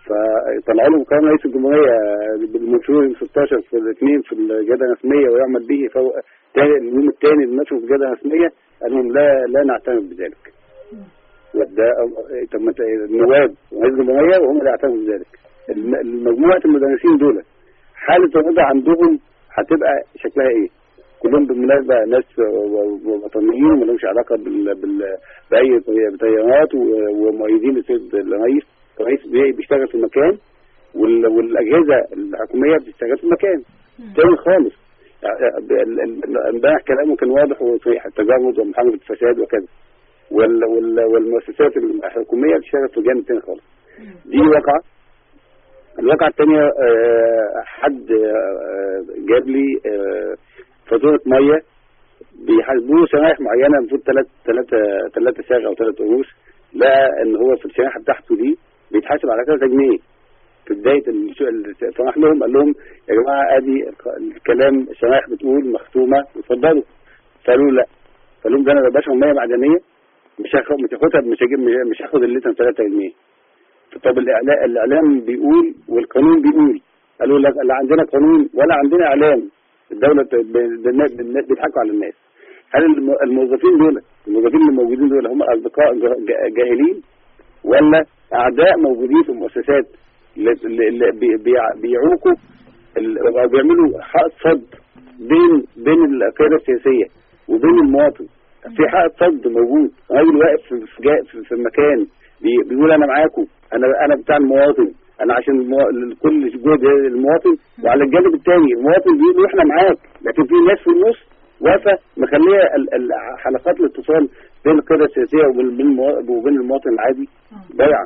فطلعوا لهم قانون رئيس الجمهوريه بالمنشور يوم 16 في الاثنين في الجاده الرسميه ويعمل به فوق تاني اليوم الثاني للنشر في الجاده الرسميه قال لهم لا لا نعترف بذلك. وده طب ما ت- النواب ورئيس الجمهوريه وهم اللي اعترفوا بذلك. الم- مجموعه المدرسين دول حاله الوضع عندهم هتبقى شكلها ايه؟ كلهم بالمناسبه ناس و- و- وطنيين وما لهمش علاقه بال... بال... باي طي- بتيارات و- ومؤيدين لسيد الرئيس الرئيس بي- بيشتغل في مكان وال... والاجهزه الحكوميه بتشتغل في مكان تاني خالص يعني ال- ال- امبارح كلامه كان واضح وصريح التجرد ومحاربه الفساد وكذا وال... وال... والمؤسسات الحكوميه بتشتغل في جانب تاني خالص دي واقعه الواقعة الثانية آه، حد آه، جاب لي آه، فاتورة مية بيحاسبوه شرايح معينة المفروض ثلاث ثلاثة ثلاثة ساغ أو ثلاث قروش لقى إن هو في الشريحة بتاعته دي بيتحاسب على 3 جنيه في بداية الش- ال- فراح لهم قال لهم يا جماعة أدي الق- الكلام الشرايح بتقول مختومة اتفضلوا فقالوا لا فقال لهم ده أنا بباشر مية معدنية مش هاخد مش هاخدها مش هجيب مش هاخد اللتر 3 جنيه طب الإعلام, الإعلام بيقول والقانون بيقول قالوا لا لا عندنا قانون ولا عندنا إعلام الدولة ب- ب- بالناس بالناس بيضحكوا على الناس هل الم- الموظفين دول الموظفين اللي موجودين دول هم أصدقاء جا- جا- جاهلين ولا أعداء موجودين في المؤسسات اللي, اللي اللي بي- بيع- بيعوقوا ال- أو بيعملوا حائط صد بين بين القيادة السياسية وبين المواطن في حائط صد موجود راجل واقف في في, جا- في, في مكان بي- بيقول انا معاكم انا انا بتاع المواطن انا عشان المو... كل جهد المواطن وعلى الجانب الثاني المواطن بيقول احنا معاك لكن في ناس في النص واقفه مخليه ال- ال- حلقات الاتصال بين القياده السياسيه وبين بين الموا- وبين المواطن العادي ضايعه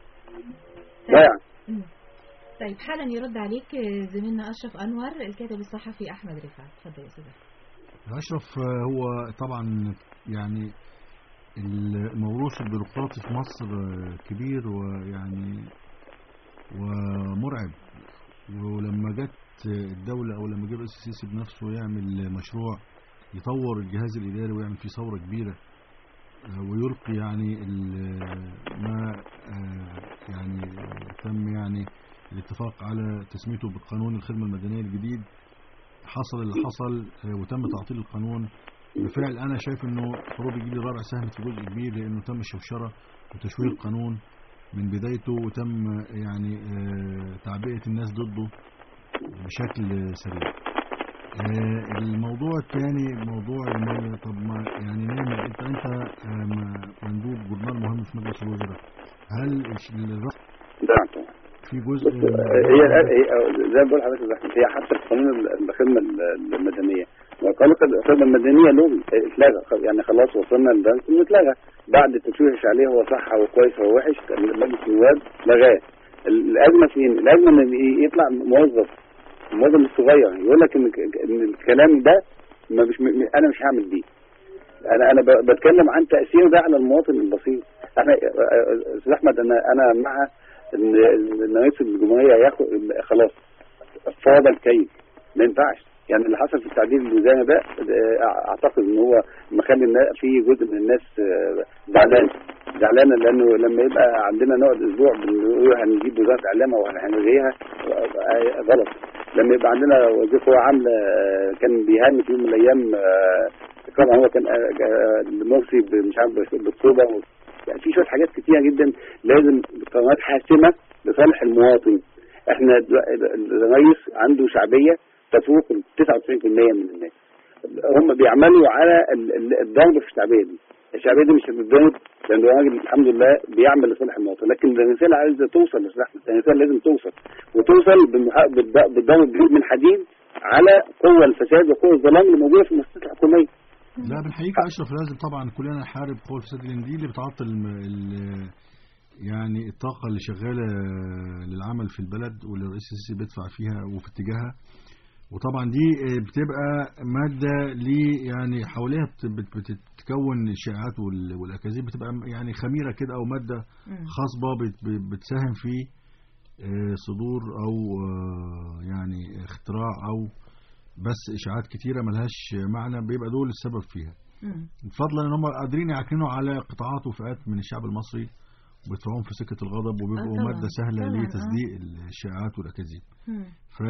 ضايعه مم. طيب حالا يرد عليك آه، زميلنا أشرف أنور الكاتب الصحفي أحمد رفعت اتفضل يا أستاذ أحمد. أشرف آه، هو طبعا يعني الموروث البيروقراطي في مصر آه، كبير ويعني ومرعب ولما جت الدولة أو لما جه الرئيس السيسي بنفسه يعمل مشروع يطور الجهاز الإداري ويعمل فيه ثورة كبيرة آه، ويلقي يعني ال- ما آه، يعني آه، تم يعني الاتفاق على تسميته بقانون الخدمة المدنية الجديد حصل اللي حصل آه، وتم تعطيل القانون بالفعل انا شايف انه حروب الجيل الرابع ساهمت في جزء كبير لانه تم الشوشره وتشويه القانون من بدايته وتم آه، يعني آه، تعبئه الناس ضده بشكل سريع آه، الموضوع الثاني موضوع إن طب ما يعني نعمل انت انت آه، م- مندوب جورنال مهم في مجلس الوزراء هل الش- الرفض نعم طبعا في جزء بص هي هي زي ما بقول حضرتك يا أحمد، هي حتى في قانون الخدمه المدنيه وقانون الخدمه المدنيه له اتلغى خ- يعني خلاص وصلنا لدرجه انه اتلغى بعد التشويش عليه هو صح هو كويس هو وحش كان مجلس النواب لغاه ال- الازمه فين؟ الازمه ان ي- يطلع موظف الموظف الصغير يقول لك ان ك- ان الكلام ده ما مش م- انا مش هعمل بيه انا انا ب- بتكلم عن تاثير ده على المواطن البسيط احنا استاذ احمد انا انا مع ان إن رئيس الجمهوريه ياخد خلاص فاض الكيل ما ينفعش يعني اللي حصل في التعديل الوزاري ده آه، اعتقد ان هو مخلي النا- في جزء من الناس آه، زعلان زعلانه لانه لما يبقى عندنا نقعد اسبوع بنقول هنجيب وزاره اعلام او هنلغيها آه، غلط لما يبقى عندنا وظيفه عامله آه، كان بيهني في يوم من الايام آه، طبعا هو كان آه، آه، مرسي ب- مش عارف بالصوبه يعني في شويه حاجات كتيره جدا لازم قرارات حاسمه لصالح المواطن احنا دلوقتي الرئيس عنده شعبيه تفوق ال 99% من الناس هم بيعملوا على ال- ال- الضرب في الشعبيه دي الشعبيه دي مش هتتضرب لان الراجل الحمد لله بيعمل لصالح المواطن لكن الرساله عايزه توصل لصالح الرساله لازم توصل وتوصل بالمح- بالض- بالضرب من حديد على قوى الفساد وقوى الظلام اللي موجوده في المؤسسات الحكوميه لا بالحقيقة يا أشرف لازم طبعا كلنا نحارب قوى الفساد لأن دي اللي بتعطل الم- ال- يعني الطاقة اللي شغالة للعمل في البلد واللي الرئيس السيسي بيدفع فيها وفي اتجاهها وطبعا دي بتبقى مادة لي يعني حواليها بت- بت- بتتكون الشائعات وال- والأكاذيب بتبقى يعني خميرة كده أو مادة خصبة بت- بت- بتساهم في آه، صدور أو آه، يعني اختراع أو بس إشاعات كتيرة ملهاش معنى بيبقى دول السبب فيها مم. فضلا ان هم قادرين يعكنوا على قطاعات وفئات من الشعب المصري وبيدفعوهم في سكه الغضب وبيبقوا طبعاً، ماده سهله طبعاً، آه. لتصديق الشائعات والاكاذيب مم. ف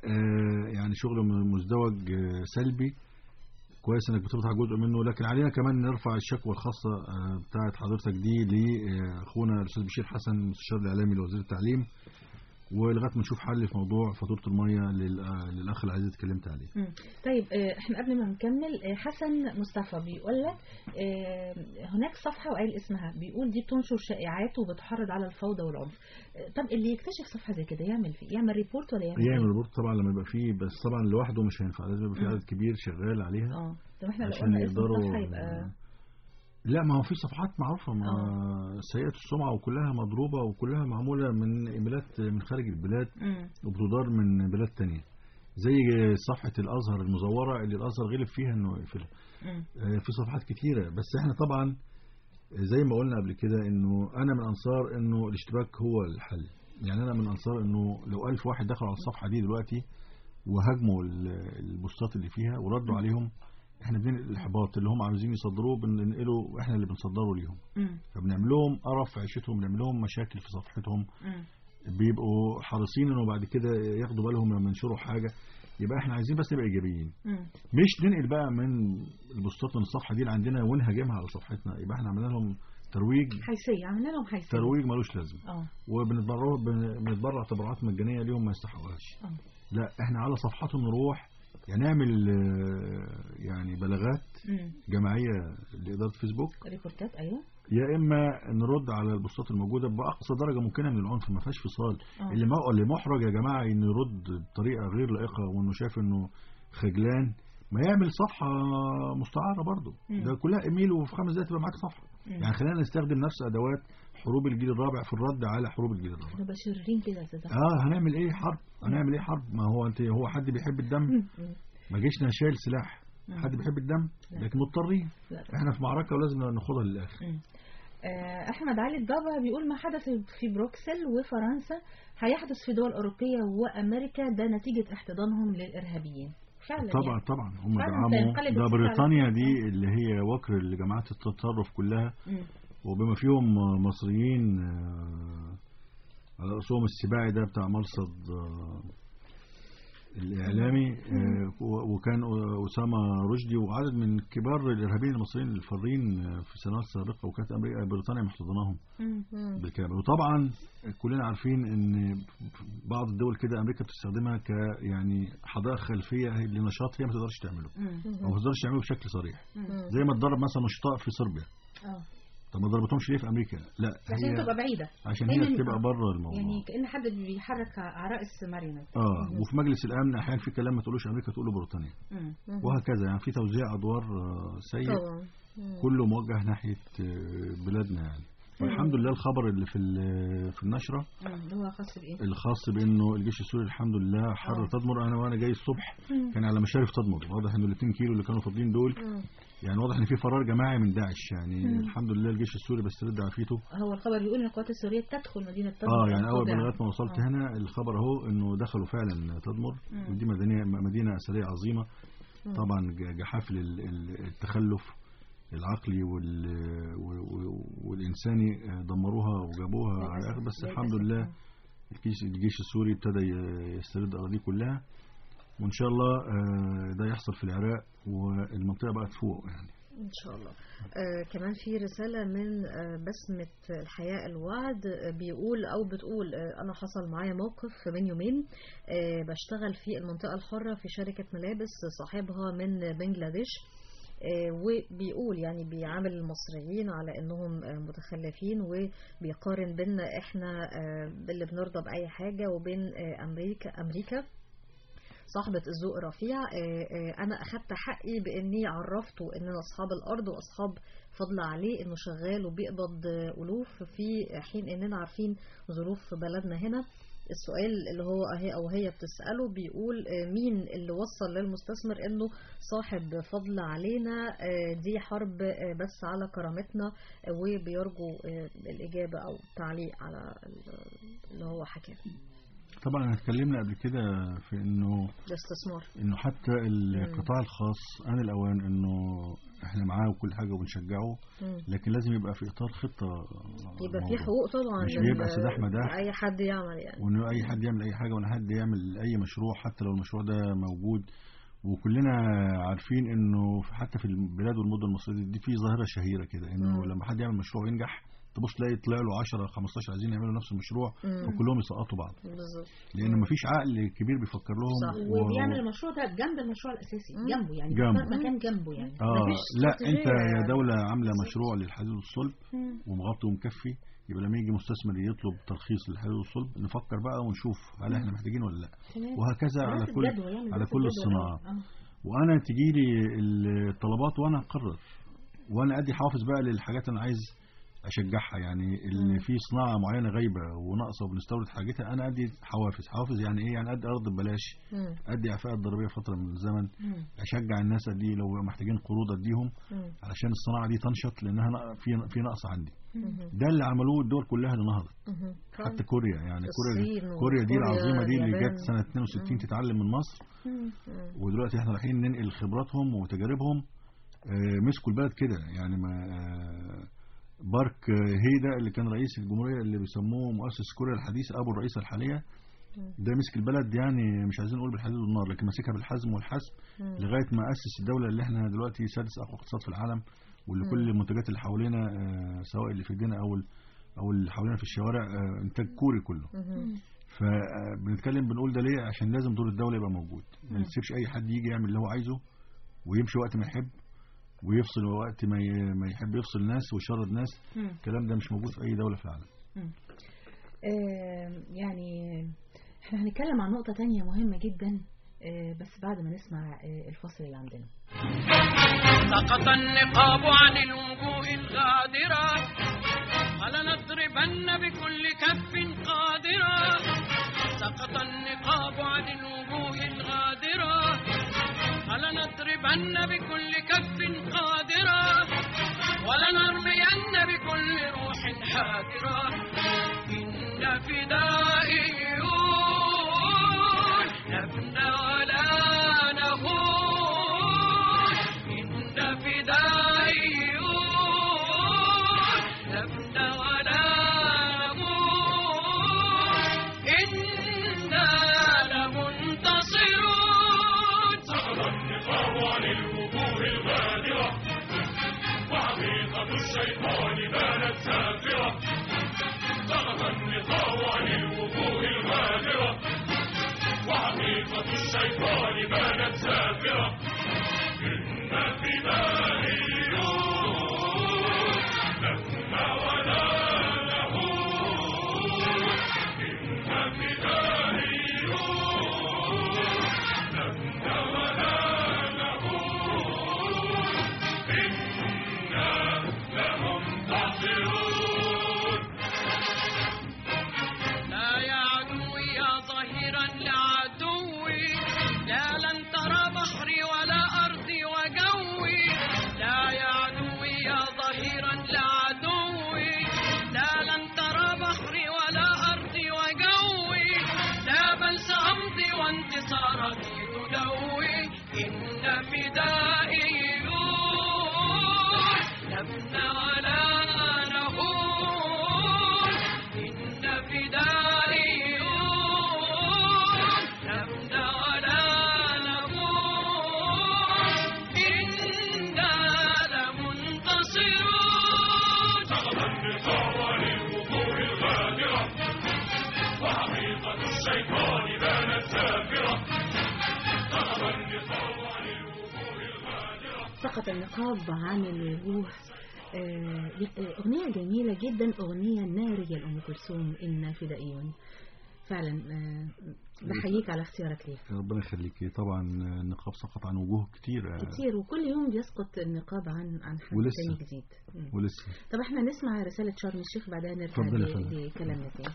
آه، يعني شغل من- مزدوج آه، سلبي كويس انك بتفتح جزء منه لكن علينا كمان نرفع الشكوى الخاصه آه، بتاعه حضرتك دي لاخونا الاستاذ بشير حسن المستشار الاعلامي لوزير التعليم ولغايه ما نشوف حل في موضوع فاتوره الميه لل- آه، للاخ العزيز اللي اتكلمت عليه مم. طيب آه، احنا قبل ما نكمل آه، حسن مصطفى بيقول لك آه، هناك صفحة وقال اسمها بيقول دي بتنشر شائعات وبتحرض على الفوضى والعنف آه، طب اللي يكتشف صفحة زي كده يعمل فيه يعمل ريبورت ولا يعمل يعمل إيه؟ ريبورت طبعا لما يبقى فيه بس طبعا لوحده مش هينفع لازم يبقى في مم. عدد كبير شغال عليها اه طب احنا لو عشان قلنا اسم يقدروا الصفحة يبقى لا ما هو في صفحات معروفة ما سيئة السمعة وكلها مضروبة وكلها معمولة من إيميلات من خارج البلاد مم. وبتدار من بلاد تانية زي صفحة الأزهر المزورة اللي الأزهر غلب فيها إنه يقفلها مم. آه، في صفحات كتيرة بس إحنا طبعا زي ما قلنا قبل كده إنه أنا من أنصار إنه الاشتباك هو الحل يعني أنا من أنصار إنه لو ألف واحد دخلوا على الصفحة دي دلوقتي وهاجموا ال- البوستات اللي فيها وردوا عليهم احنا بننقل الاحباط اللي هم عاوزين يصدروه بننقله احنا اللي بنصدره ليهم مم. فبنعمل لهم قرف في عيشتهم بنعمل لهم مشاكل في صفحتهم مم. بيبقوا حريصين انه بعد كده ياخدوا بالهم لما ينشروا حاجه يبقى احنا عايزين بس نبقى ايجابيين مم. مش ننقل بقى من البوستات من الصفحه دي اللي عندنا ونهاجمها على صفحتنا يبقى احنا عملنا لهم ترويج حيثية عملنا لهم حيثية ترويج ملوش لازمه اه وبنتبرع بن- بنتبرع تبرعات مجانيه ليهم ما يستحقوهاش اه لا احنا على صفحتهم نروح يعني نعمل آه، يعني بلاغات مم. جماعيه لاداره فيسبوك ريبورتات ايوه يا اما نرد على البوستات الموجوده باقصى درجه ممكنه من العنف ما فيهاش فصال آه. اللي ما- اللي محرج يا جماعه انه يرد بطريقه غير لائقه وانه شايف انه خجلان ما يعمل صفحه مستعاره برضه مم. ده كلها ايميل وفي خمس دقايق تبقى معاك صفحه مم. يعني خلينا نستخدم نفس ادوات حروب الجيل الرابع في الرد على حروب الجيل الرابع نبقى شريرين كده يا استاذ اه هنعمل ايه حرب هنعمل ايه حرب ما هو انت هو حد بيحب الدم مم. ما جيشنا شايل سلاح مم. حد بيحب الدم لا. لكن مضطرين لا. احنا في معركه ولازم ناخدها للاخر مم. آه، احمد علي الضبع بيقول ما حدث في بروكسل وفرنسا هيحدث في دول اوروبيه وامريكا ده نتيجه احتضانهم للارهابيين فعلا طبعا يعني. طبعا هم فعلا دعموا تنقلب ده الصورة بريطانيا على- دي اللي هي وكر لجماعات التطرف كلها مم. وبما فيهم مصريين آه، على رأسهم السباعي ده بتاع مرصد آه، الإعلامي آه، و- وكان أسامة رشدي وعدد من كبار الإرهابيين المصريين الفارين آه، في سنوات سابقة وكانت أمريكا بريطانيا محتضناهم مم. مم. بالكامل وطبعا كلنا عارفين ان بعض الدول كده امريكا بتستخدمها ك يعني حدائق خلفيه لنشاط هي ما تقدرش تعمله مم. او ما تقدرش تعمله بشكل صريح مم. زي ما تدرب مثلا نشطاء في صربيا اه طب ما ضربتهمش ليه في امريكا لا عشان هي تبقى بعيده عشان دايماً هي بتبقى آه. بره الموضوع يعني كان حد بيحرك عرائس ماريونيت اه وفي مجلس الامن احيانا في كلام ما تقولوش امريكا تقوله بريطانيا مم. وهكذا يعني في توزيع ادوار آه، سيء طبعا مم. كله موجه ناحيه آه، بلادنا يعني والحمد لله الخبر اللي في ال- في النشره مم. اللي هو خاص بايه؟ الخاص بانه الجيش السوري الحمد لله حر آه. تدمر انا وانا جاي الصبح مم. كان على مشارف تدمر واضح انه ال 2 كيلو اللي كانوا فاضيين دول مم. يعني واضح ان في فرار جماعي من داعش يعني مم. الحمد لله الجيش السوري بيسترد عافيته هو الخبر بيقول ان القوات السوريه تدخل مدينه تدمر اه يعني اول الخاضعة. لغايه ما وصلت آه. هنا الخبر اهو انه دخلوا فعلا تدمر مم. ودي مدينه مدينه اثريه عظيمه مم. طبعا ج- جحافل ال- ال- التخلف العقلي وال و- و- والانساني آه، دمروها وجابوها على للأسف. الاخر بس للأسف. الحمد لله الجيش الجيش السوري ابتدى ي- يسترد اراضيه كلها وان شاء الله آه، ده يحصل في العراق والمنطقه بقى تفوق يعني إن شاء الله آه كمان في رسالة من آه بسمة الحياة الوعد آه بيقول أو بتقول آه أنا حصل معايا موقف من يومين آه بشتغل في المنطقة الحرة في شركة ملابس صاحبها من بنجلاديش آه وبيقول يعني بيعامل المصريين على انهم آه متخلفين وبيقارن بيننا احنا آه اللي بنرضى باي حاجه وبين آه امريكا امريكا صاحبة الذوق رفيع آه، آه، أنا أخدت حقي بإني عرفته إننا أصحاب الأرض وأصحاب فضل عليه إنه شغال وبيقبض آه، ألوف في حين إننا عارفين ظروف بلدنا هنا السؤال اللي هو أهي أو هي بتسأله بيقول آه، مين اللي وصل للمستثمر إنه صاحب فضل علينا آه، دي حرب آه، بس على كرامتنا آه، وبيرجو آه، الإجابة أو التعليق على ال- اللي هو حكاه طبعا احنا اتكلمنا قبل كده في انه ده استثمار انه حتى القطاع الخاص ان الاوان انه احنا معاه وكل حاجه وبنشجعه مم. لكن لازم يبقى في اطار خطه يبقى في موضوع. حقوق طبعا مش لل- بيبقى سداح مداح. اي حد يعمل يعني وانه اي حد يعمل اي حاجه وان حد يعمل اي مشروع حتى لو المشروع ده موجود وكلنا عارفين انه في- حتى في البلاد والمدن المصريه دي, دي في ظاهره شهيره كده انه مم. لما حد يعمل مشروع ينجح تبص تلاقي طلع له 10 15 عايزين يعملوا نفس المشروع مم. وكلهم يسقطوا بعض بالظبط لان مفيش عقل كبير بيفكر لهم صح. و- وبيعمل المشروع ده جنب المشروع الاساسي مم. جنبه يعني جنبه. بيختار مكان جنبه يعني اه مفيش لا استراتيجية انت يا يعني. دوله عامله مشروع للحديد والصلب مم. ومغطي ومكفي يبقى لما يجي مستثمر يطلب ترخيص للحديد والصلب نفكر بقى ونشوف هل احنا محتاجين ولا لا تمام. وهكذا على دراسة كل جدوى، يعمل على دراسة كل جدوى الصناعه الأول. آه. وانا تجي لي الطلبات وانا اقرر وانا ادي حوافز بقى للحاجات اللي انا عايز اشجعها يعني اللي في صناعه معينه غايبه وناقصه وبنستورد حاجتها انا ادي حوافز حوافز يعني ايه يعني ادي ارض ببلاش مم. ادي اعفاء ضريبيه فتره من الزمن مم. اشجع الناس ادي لو محتاجين قروض اديهم مم. علشان الصناعه دي تنشط لانها نا- في في نقص عندي مم. ده اللي عملوه الدول كلها اللي نهضت مم. حتى كوريا يعني كوريا الصين كوريا دي وكوريا، العظيمه دي اللي اليابان. جت سنه 62 تتعلم من مصر مم. ودلوقتي احنا رايحين ننقل خبراتهم وتجاربهم آه، مسكوا البلد كده يعني ما آه، بارك آه، هيدا اللي كان رئيس الجمهوريه اللي بيسموه مؤسس كوريا الحديث ابو الرئيسه الحاليه ده مسك البلد يعني مش عايزين نقول بالحديد والنار لكن ماسكها بالحزم والحسم مم. لغايه ما اسس الدوله اللي احنا دلوقتي سادس اقوى اقتصاد في العالم واللي كل المنتجات اللي حوالينا آه، سواء اللي في ايدينا او ال- او اللي حوالينا في الشوارع آه، انتاج كوري كله مم. فبنتكلم بنقول ده ليه عشان لازم دور الدوله يبقى موجود ما نسيبش اي حد يجي يعمل اللي هو عايزه ويمشي وقت ما يحب ويفصل وقت ما ي- ما يحب يفصل ناس ويشرد ناس مم. الكلام ده مش موجود في اي دوله في العالم آه، يعني احنا هنتكلم عن نقطة تانية مهمة جدا آه، بس بعد ما نسمع آه، الفصل اللي عندنا سقط النقاب عن الوجوه الغادرة فلنضربن بكل كف قادرة سقط النقاب عن الوجوه الغادرة فلنضربن بكل كف قادرة ولنرمين بكل روح حادرة إن فدائيون نبنى ولا نهون إن فدائيون نبنى ولا نهون إنا لمنتصرون سقط النقاب عن الوجوه الغادرة وحقيقة الشيطان بانت سافرة سقط النقاب عن الوجوه الغادرة وحقيقة الشيطان بانت سافرة إن فدائيون لسنا ولا نهون إن فدائيون لسنا ولا نهون إنا لمنتصرون لا يا عدوي يا ظهيرا لعدوي لا لن ترى بحري ولا أرضي وجوي لا يا عدوي يا ظهيرا لعدوي لا لن ترى بحري ولا أرضي وجوي لا بل سأمضي وانتصاراتي تدوي إن فدائيون نبنى ولا نهون إن فدائيون نبنى ولا نهون إنا لمنتصرون سقط النقاب عن الوجوه الغادرة وحقيقة الشيطان بانت سافرة سقط النقاب عن الوجوه الغادرة سقط النقاب عن الوجوه آه، آه، أغنية جميلة جدا أغنية نارية لأم كلثوم إن فدائيون فعلا آه، بحييك على اختيارك ليها ربنا يخليكي طبعا النقاب سقط عن وجوه كتير كتير وكل يوم بيسقط النقاب عن عن حد ولسه. تاني جديد مم. ولسه طب احنا نسمع رسالة شرم الشيخ بعدها نرجع اتفضل يا ل- فندم. لكلامنا تاني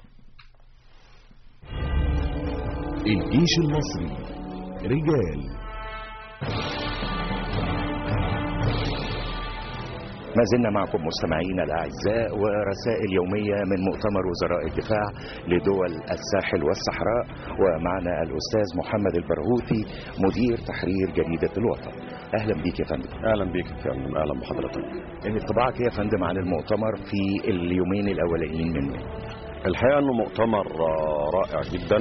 الجيش المصري رجال ما زلنا معكم مستمعينا الأعزاء ورسائل يومية من مؤتمر وزراء الدفاع لدول الساحل والصحراء ومعنا الأستاذ محمد البرهوثي مدير تحرير جريدة الوطن أهلا بيك يا فندم اهلا بيك يا فندم اهلا بحضرتك انطباعك يا فندم عن المؤتمر في اليومين الأولانيين منه الحقيقه انه مؤتمر آه، رائع جدا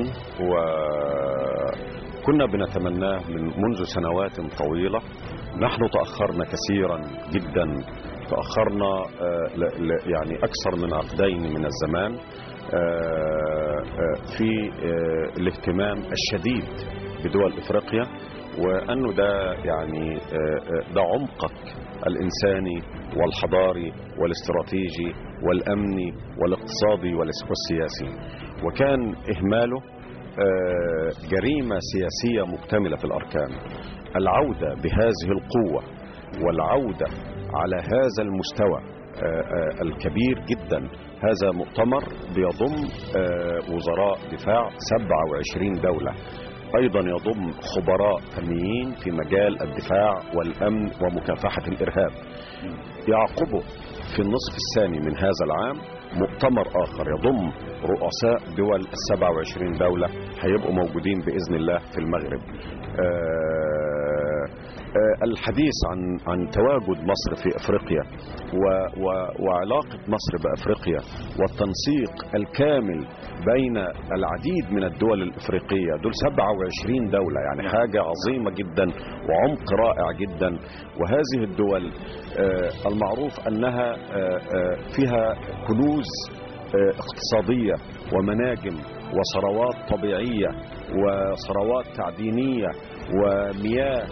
وكنا بنتمناه من منذ سنوات طويله نحن تاخرنا كثيرا جدا تاخرنا آه، ل- ل- يعني اكثر من عقدين من الزمان آه، آه، في آه، الاهتمام الشديد بدول افريقيا وانه ده يعني آه، آه، ده عمقك الانساني والحضاري والاستراتيجي والامني والاقتصادي والاس- والسياسي وكان اهماله آه، جريمه سياسيه مكتمله في الاركان العوده بهذه القوه والعوده على هذا المستوى آه، آه، الكبير جدا هذا مؤتمر بيضم آه، وزراء دفاع 27 دوله ايضا يضم خبراء فنيين في مجال الدفاع والامن ومكافحه الارهاب يعقبه في النصف الثاني من هذا العام مؤتمر اخر يضم رؤساء دول ال 27 دوله هيبقوا موجودين باذن الله في المغرب آه، آه، الحديث عن عن تواجد مصر في افريقيا و و وعلاقه مصر بافريقيا والتنسيق الكامل بين العديد من الدول الافريقيه دول 27 دوله يعني حاجه عظيمه جدا وعمق رائع جدا وهذه الدول آه، المعروف انها آه، آه، فيها كنوز آه، اقتصاديه ومناجم وثروات طبيعيه وثروات تعدينيه ومياه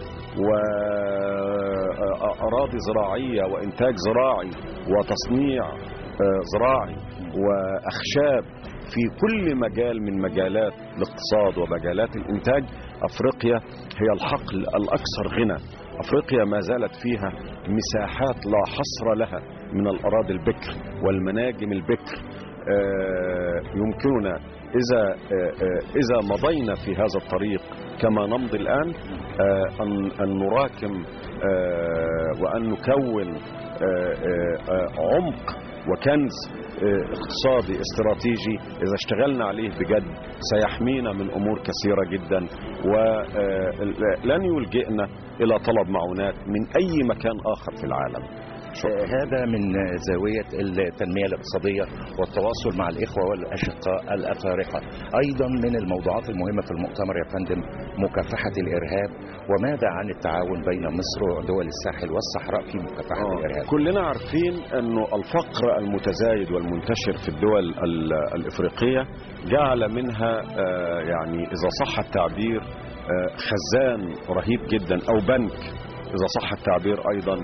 وأراضي زراعية وإنتاج زراعي وتصنيع آه، زراعي وأخشاب في كل مجال من مجالات الاقتصاد ومجالات الإنتاج أفريقيا هي الحقل الأكثر غنى أفريقيا ما زالت فيها مساحات لا حصر لها من الأراضي البكر والمناجم البكر آه، يمكننا إذا آه، آه، إذا مضينا في هذا الطريق كما نمضي الآن آه، أن أن نراكم آه، وأن نكون آه، آه، آه، عمق وكنز آه، اقتصادي استراتيجي إذا اشتغلنا عليه بجد سيحمينا من أمور كثيرة جدا ولن يلجئنا إلى طلب معونات من أي مكان آخر في العالم آه، هذا من زاوية التنمية الاقتصادية والتواصل مع الإخوة والأشقاء الأفارقة أيضا من الموضوعات المهمة في المؤتمر يا فندم مكافحة الإرهاب وماذا عن التعاون بين مصر ودول الساحل والصحراء في مكافحة آه، الإرهاب كلنا عارفين انه الفقر المتزايد والمنتشر في الدول ال- الافريقيه جعل منها آه، يعني اذا صح التعبير آه، خزان رهيب جدا او بنك اذا صح التعبير ايضا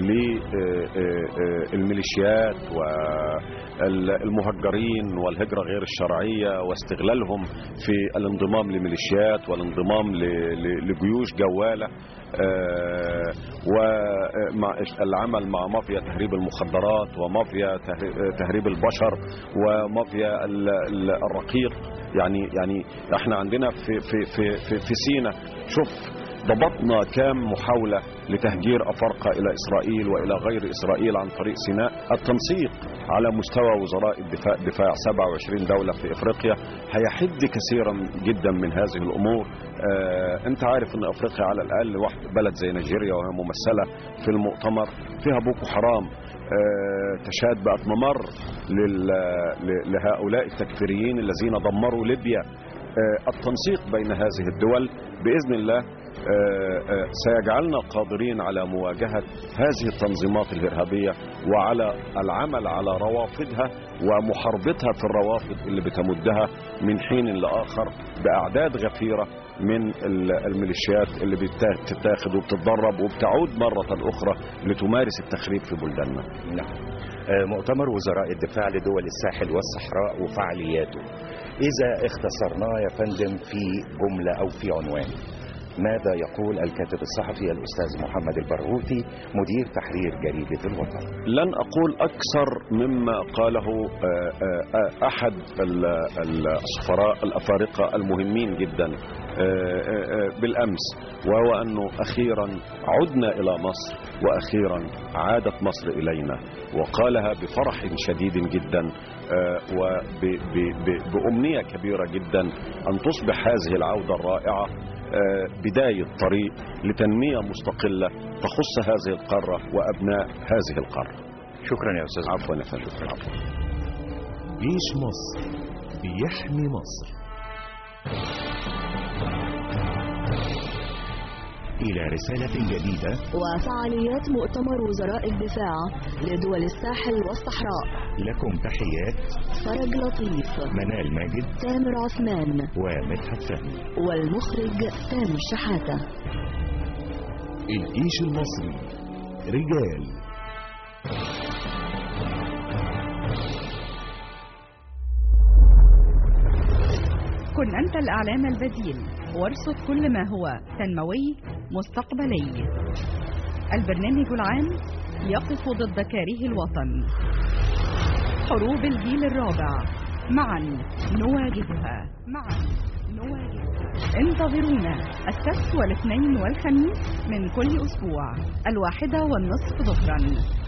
للميليشيات والمهجرين والهجره غير الشرعيه واستغلالهم في الانضمام لميليشيات والانضمام ل- ل- لجيوش جواله آه، والعمل مع مافيا تهريب المخدرات ومافيا تهري- تهريب البشر ومافيا ال- ال- الرقيق يعني يعني احنا عندنا في في في في, في سينا شوف ضبطنا كام محاولة لتهجير أفارقة إلى إسرائيل وإلى غير إسرائيل عن طريق سيناء التنسيق على مستوى وزراء الدفاع دفاع 27 دولة في إفريقيا هيحد كثيرا جدا من هذه الأمور آه أنت عارف أن أفريقيا على الأقل واحد بلد زي نيجيريا وهي ممثلة في المؤتمر فيها بوكو حرام آه تشاد بقت ممر لل- ل- لهؤلاء التكفيريين الذين دمروا ليبيا آه، التنسيق بين هذه الدول بإذن الله آه، آه، سيجعلنا قادرين على مواجهة هذه التنظيمات الإرهابية وعلى العمل على روافدها ومحاربتها في الروافد اللي بتمدها من حين لآخر بأعداد غفيرة من ال- الميليشيات اللي بتتا- بتتاخد وبتتدرب وبتعود مرة أخرى لتمارس التخريب في بلداننا نعم آه، مؤتمر وزراء الدفاع لدول الساحل والصحراء وفعالياته إذا اختصرناه يا فندم في جملة أو في عنوان ماذا يقول الكاتب الصحفي الأستاذ محمد البرغوثي مدير تحرير جريدة الوطن لن أقول أكثر مما قاله آه، آه، آه، أحد ال- ال- السفراء الأفارقة المهمين جدا آه، آه، بالأمس وهو أنه أخيرا عدنا إلى مصر وأخيرا عادت مصر إلينا وقالها بفرح شديد جدا وبأمنية كبيرة جدا أن تصبح هذه العودة الرائعة آه، بداية طريق لتنمية مستقلة تخص هذه القارة وأبناء هذه القارة شكرا يا أستاذ عفوا يا فندم عفوا جيش مصر بيحمي مصر إلى رسالة جديدة وفعاليات مؤتمر وزراء الدفاع لدول الساحل والصحراء لكم تحيات فرج لطيف منال ماجد تامر عثمان ومدحت فهمي والمخرج تامر شحاتة الجيش المصري رجال كن أنت الإعلام البديل وارصد كل ما هو تنموي مستقبلي البرنامج العام يقف ضد كاره الوطن حروب الجيل الرابع معا نواجهها معا نواجهها انتظرونا السبت والاثنين والخميس من كل أسبوع الواحدة والنصف ظهرا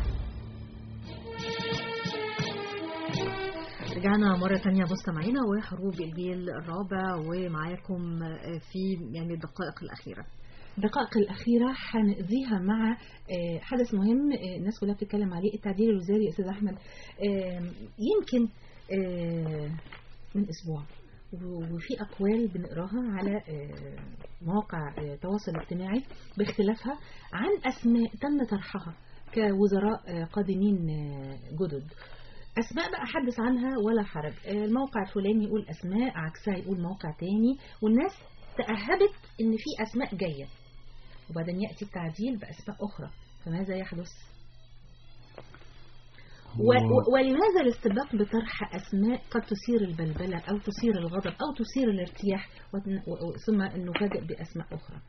رجعنا مرة تانية مستمعينا وحروب الجيل الرابع ومعاكم في يعني الدقائق الأخيرة الدقائق الأخيرة هنقضيها مع آه، حدث مهم آه، الناس كلها بتتكلم عليه التعديل الوزاري يا أستاذ أحمد آه، يمكن آه، من أسبوع و- وفي أقوال بنقراها على آه، مواقع آه، التواصل الاجتماعي باختلافها عن أسماء تم طرحها كوزراء آه، قادمين آه، جدد أسماء بقى حدث عنها ولا حرج آه، الموقع الفلاني يقول أسماء عكسها يقول موقع تاني والناس تأهبت إن في أسماء جاية وبعدين يأتي التعديل بأسماء أخرى فماذا يحدث؟ و و ولماذا الاستباق بطرح أسماء قد تثير البلبلة أو تثير الغضب أو تثير الارتياح وتن- و- و- ثم نفاجئ بأسماء أخرى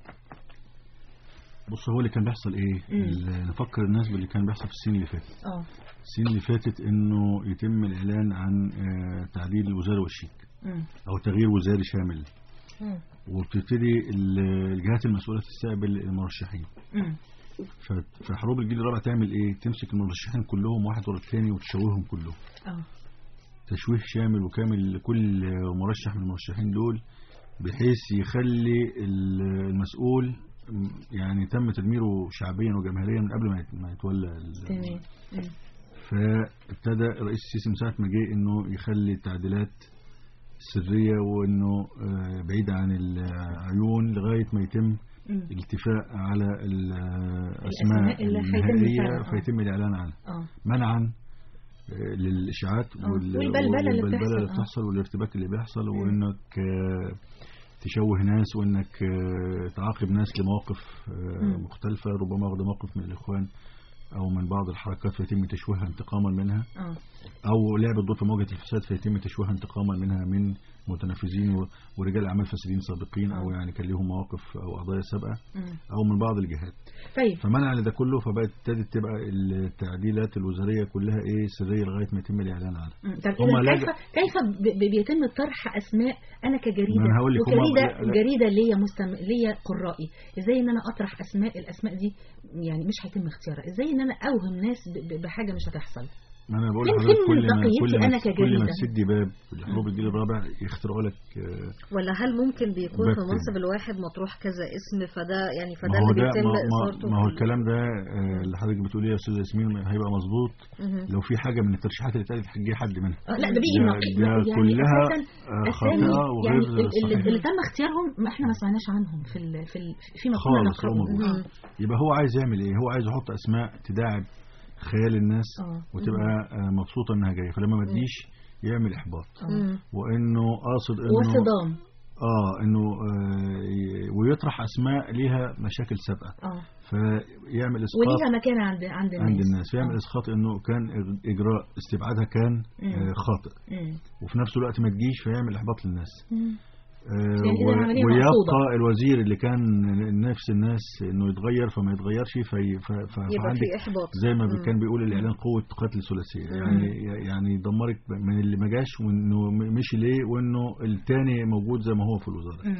بص هو اللي كان بيحصل ايه مم. ال- نفكر الناس باللي كان بيحصل في السنين اللي فاتت اه السنين اللي فاتت انه يتم الاعلان عن آه، تعديل الوزاره والشيك مم. او تغيير وزاري شامل مم. وبتبتدي ال- الجهات المسؤوله تستقبل المرشحين مم. ف- فحروب الجيل الرابع تعمل ايه تمسك المرشحين كلهم واحد ورا الثاني وتشوههم كلهم اه تشويه شامل وكامل لكل مرشح من المرشحين دول بحيث يخلي ال- المسؤول م- يعني تم تدميره شعبيا وجماهيريا من قبل ما يت- ما يتولى ال- تمام مم. فابتدى الرئيس السيسي من ساعه ما جه انه يخلي التعديلات سريه وانه آه، بعيده عن العيون لغايه ما يتم مم. الاتفاق على الاسماء الأسماء اللي هيتم النهائيه فعلا، آه. فيتم الاعلان عنها اه منعا آه، للاشاعات آه، وال- والبلبلة اللي والبلبلة بتحصل، اللي آه. بتحصل والارتباك اللي بيحصل وانك آه، تشوه ناس وانك آه، تعاقب ناس لمواقف آه، مم. مختلفه ربما واخده موقف من الاخوان او من بعض الحركات فيتم تشويهها انتقاما منها اه او لعب الدور في مواجهه الفساد فيتم تشويهها انتقاما منها من متنفذين و- ورجال اعمال فاسدين سابقين او آه. يعني كان ليهم مواقف او قضايا سابقه مم. او من بعض الجهات طيب فمنع لده كله فبقت ابتدت تبقى التعديلات الوزاريه كلها ايه سريه لغايه ما يتم الاعلان عنها مم. طب هم إذا كيف لجأ- كيف ب- ب- بيتم طرح اسماء انا كجريده ما أنا هقول لك هم- وجريده لا- لا. جريده ليا مستم... ليا قرائي ازاي ان انا اطرح اسماء الاسماء دي يعني مش هيتم اختيارها ازاي ان انا اوهم ناس ب- ب- بحاجه مش هتحصل ما انا بقول فين- لحضرتك فين كل ما مصداقيتي كل ما أنا كل ما كجريدة؟ تسدي باب لحروب الجيل الرابع يخترعوا لك آه، ولا هل ممكن بيكون في بكتب. المنصب الواحد مطروح كذا اسم فده يعني ما فده هو اللي ده بيتم ما, اثارته ما, ما هو في ال- الكلام ده آه، اللي حضرتك بتقوليه يا استاذ ياسمين هيبقى مظبوط مهم. لو في حاجه من الترشيحات اللي اتقالت هتجي حد منها آه، لا ده بيجي ده- نقي ده يعني كلها أساساً آه، أسامي خاطئه يعني وغير ال- اللي, صحيحه اللي تم اختيارهم ما احنا ما سمعناش عنهم في ال في ال فيما كنا خالص هو نقرأه موجود مم. يبقى هو عايز يعمل ايه هو عايز يحط اسماء تداعب خيال الناس آه. وتبقى آه، مبسوطه انها جايه فلما ما تجيش يعمل احباط مم. وانه قاصد انه وصدام اه انه آه ي- ويطرح اسماء ليها مشاكل سابقه اه فيعمل اسقاط وليها مكان عند عند الناس عند الناس فيعمل آه. اسقاط انه كان إج- اجراء استبعادها كان مم. آه خاطئ مم. وفي نفس الوقت ما تجيش فيعمل احباط للناس مم. آه، يعني إذا و- العملية ويبقى مرفوضة. الوزير اللي كان نفس الناس انه يتغير فما يتغيرش في ف- ف- يبقى فعندك في احباط زي ما مم. كان بيقول الاعلان قوه قتل ثلاثيه مم. يعني يعني يدمرك من اللي ما جاش وانه م- مشي ليه وانه التاني موجود زي ما هو في الوزاره مم.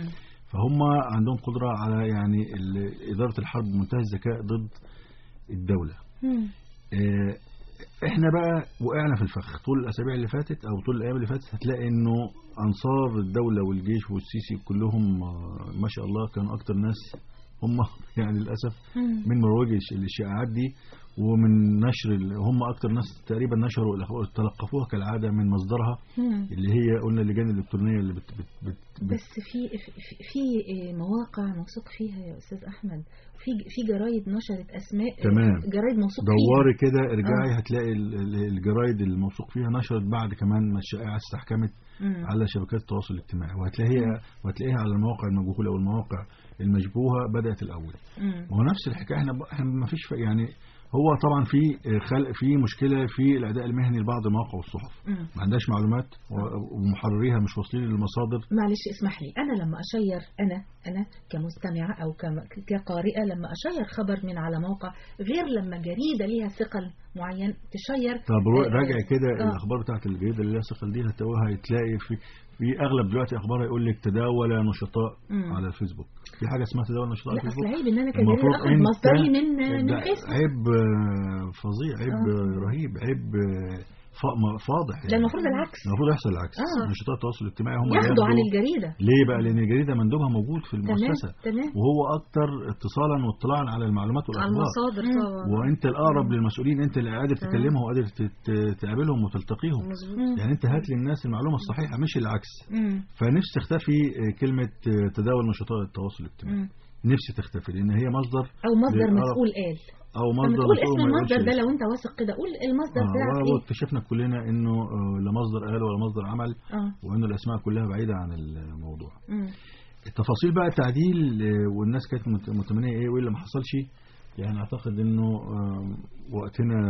فهم عندهم قدره على يعني ال- اداره الحرب بمنتهى الذكاء ضد الدوله مم. آه، احنا بقى وقعنا في الفخ طول الاسابيع اللي فاتت او طول الايام اللي فاتت هتلاقي انه انصار الدوله والجيش والسيسي كلهم آه، ما شاء الله كانوا اكتر ناس هم يعني للاسف مم. من مروج الش- الشائعات دي ومن نشر ال- هم اكتر ناس تقريبا نشروا الاخبار تلقفوها كالعاده من مصدرها مم. اللي هي قلنا اللجان الالكترونيه اللي بت بت بت بت بس في في, في آه، مواقع موثوق فيها يا استاذ احمد في في جرايد نشرت اسماء آه، تمام. جرايد موثوق فيها دوري كده ارجعي آه. هتلاقي ال- ال- الجرايد الموثوق فيها نشرت بعد كمان ما الشائعه استحكمت مم. على شبكات التواصل الاجتماعي وهتلاقيها وهتلاقيها على المواقع المجهوله او المواقع المشبوهه بدات الاول مم. وهو نفس الحكايه احنا ب- احنا ما فيش ف- يعني هو طبعا في خلق في مشكله في الاداء المهني لبعض المواقع والصحف مم. ما عندهاش معلومات و- ومحرريها مش واصلين للمصادر معلش اسمح لي انا لما اشير انا انا كمستمعه او كم- كقارئه لما اشير خبر من على موقع غير لما جريده ليها ثقل معين تشير طب رو- آه، راجع كده آه. الاخبار بتاعت الجريده اللي ليها ثقل دي هتلاقوها هتلاقي في في اغلب دلوقتي اخبار يقول لك تداول نشطاء مم. على الفيسبوك في حاجه اسمها تداول نشطاء على لا اصل الفيسبوك عيب ان انا المفروض كجريده اخد أنت- مصدري من من ده فيسبوك عيب آه، فظيع عيب آه. آه، رهيب عيب آه، ف- م- فاضح ده المفروض العكس المفروض يحصل العكس آه. نشطاء التواصل الاجتماعي هم اللي ياخدوا عن ياخدوا- الجريده ليه بقى لان الجريده مندوبها موجود في تمام المؤسسه تمام وهو اكتر اتصالا واطلاعا على المعلومات على والاخبار المصادر مم. طبعا وانت الاقرب للمسؤولين انت اللي قادر تمام. تكلمهم وقادر ت- ت- تقابلهم وتلتقيهم مظبوط مم. يعني انت هات للناس المعلومه الصحيحه مش العكس مم. فنفسي تختفي آه، كلمه آه، تداول نشطاء التواصل الاجتماعي مم. نفسي تختفي لان هي مصدر او مصدر للأقرب. مسؤول قال او لما مصدر تقول مسؤول اسم ما يقولش المصدر ده الاسم. لو انت واثق كده قول المصدر اه بتاعك و- ايه واكتشفنا كلنا انه آه، لا مصدر قال ولا مصدر عمل اه وانه الاسماء كلها بعيده عن الموضوع مم. التفاصيل بقى التعديل آه، والناس كانت مت- متمنيه ايه وايه اللي ما حصلش يعني اعتقد انه آه، وقتنا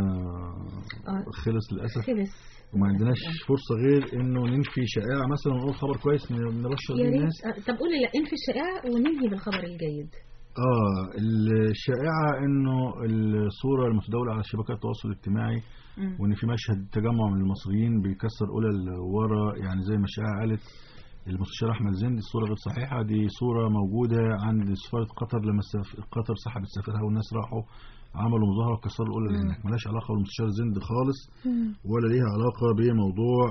آه. خلص للاسف خلص وما عندناش فرصه غير انه ننفي شائعه مثلا ونقول خبر كويس ن- نبشر بيه يا ريت الناس آه، طب قولي لا انفي الشائعه وننهي بالخبر الجيد اه الشائعه انه الصوره المتداوله على شبكات التواصل الاجتماعي مم. وان في مشهد تجمع من المصريين بيكسر قلل ورا يعني زي ما الشائعه قالت المستشار احمد زند الصوره غير صحيحه دي صوره موجوده عند سفاره قطر لما السف- قطر سحبت سفيرها والناس راحوا عملوا مظاهره وكسروا القلل اللي هناك ملهاش علاقه بالمستشار زند خالص مم. ولا ليها علاقه بموضوع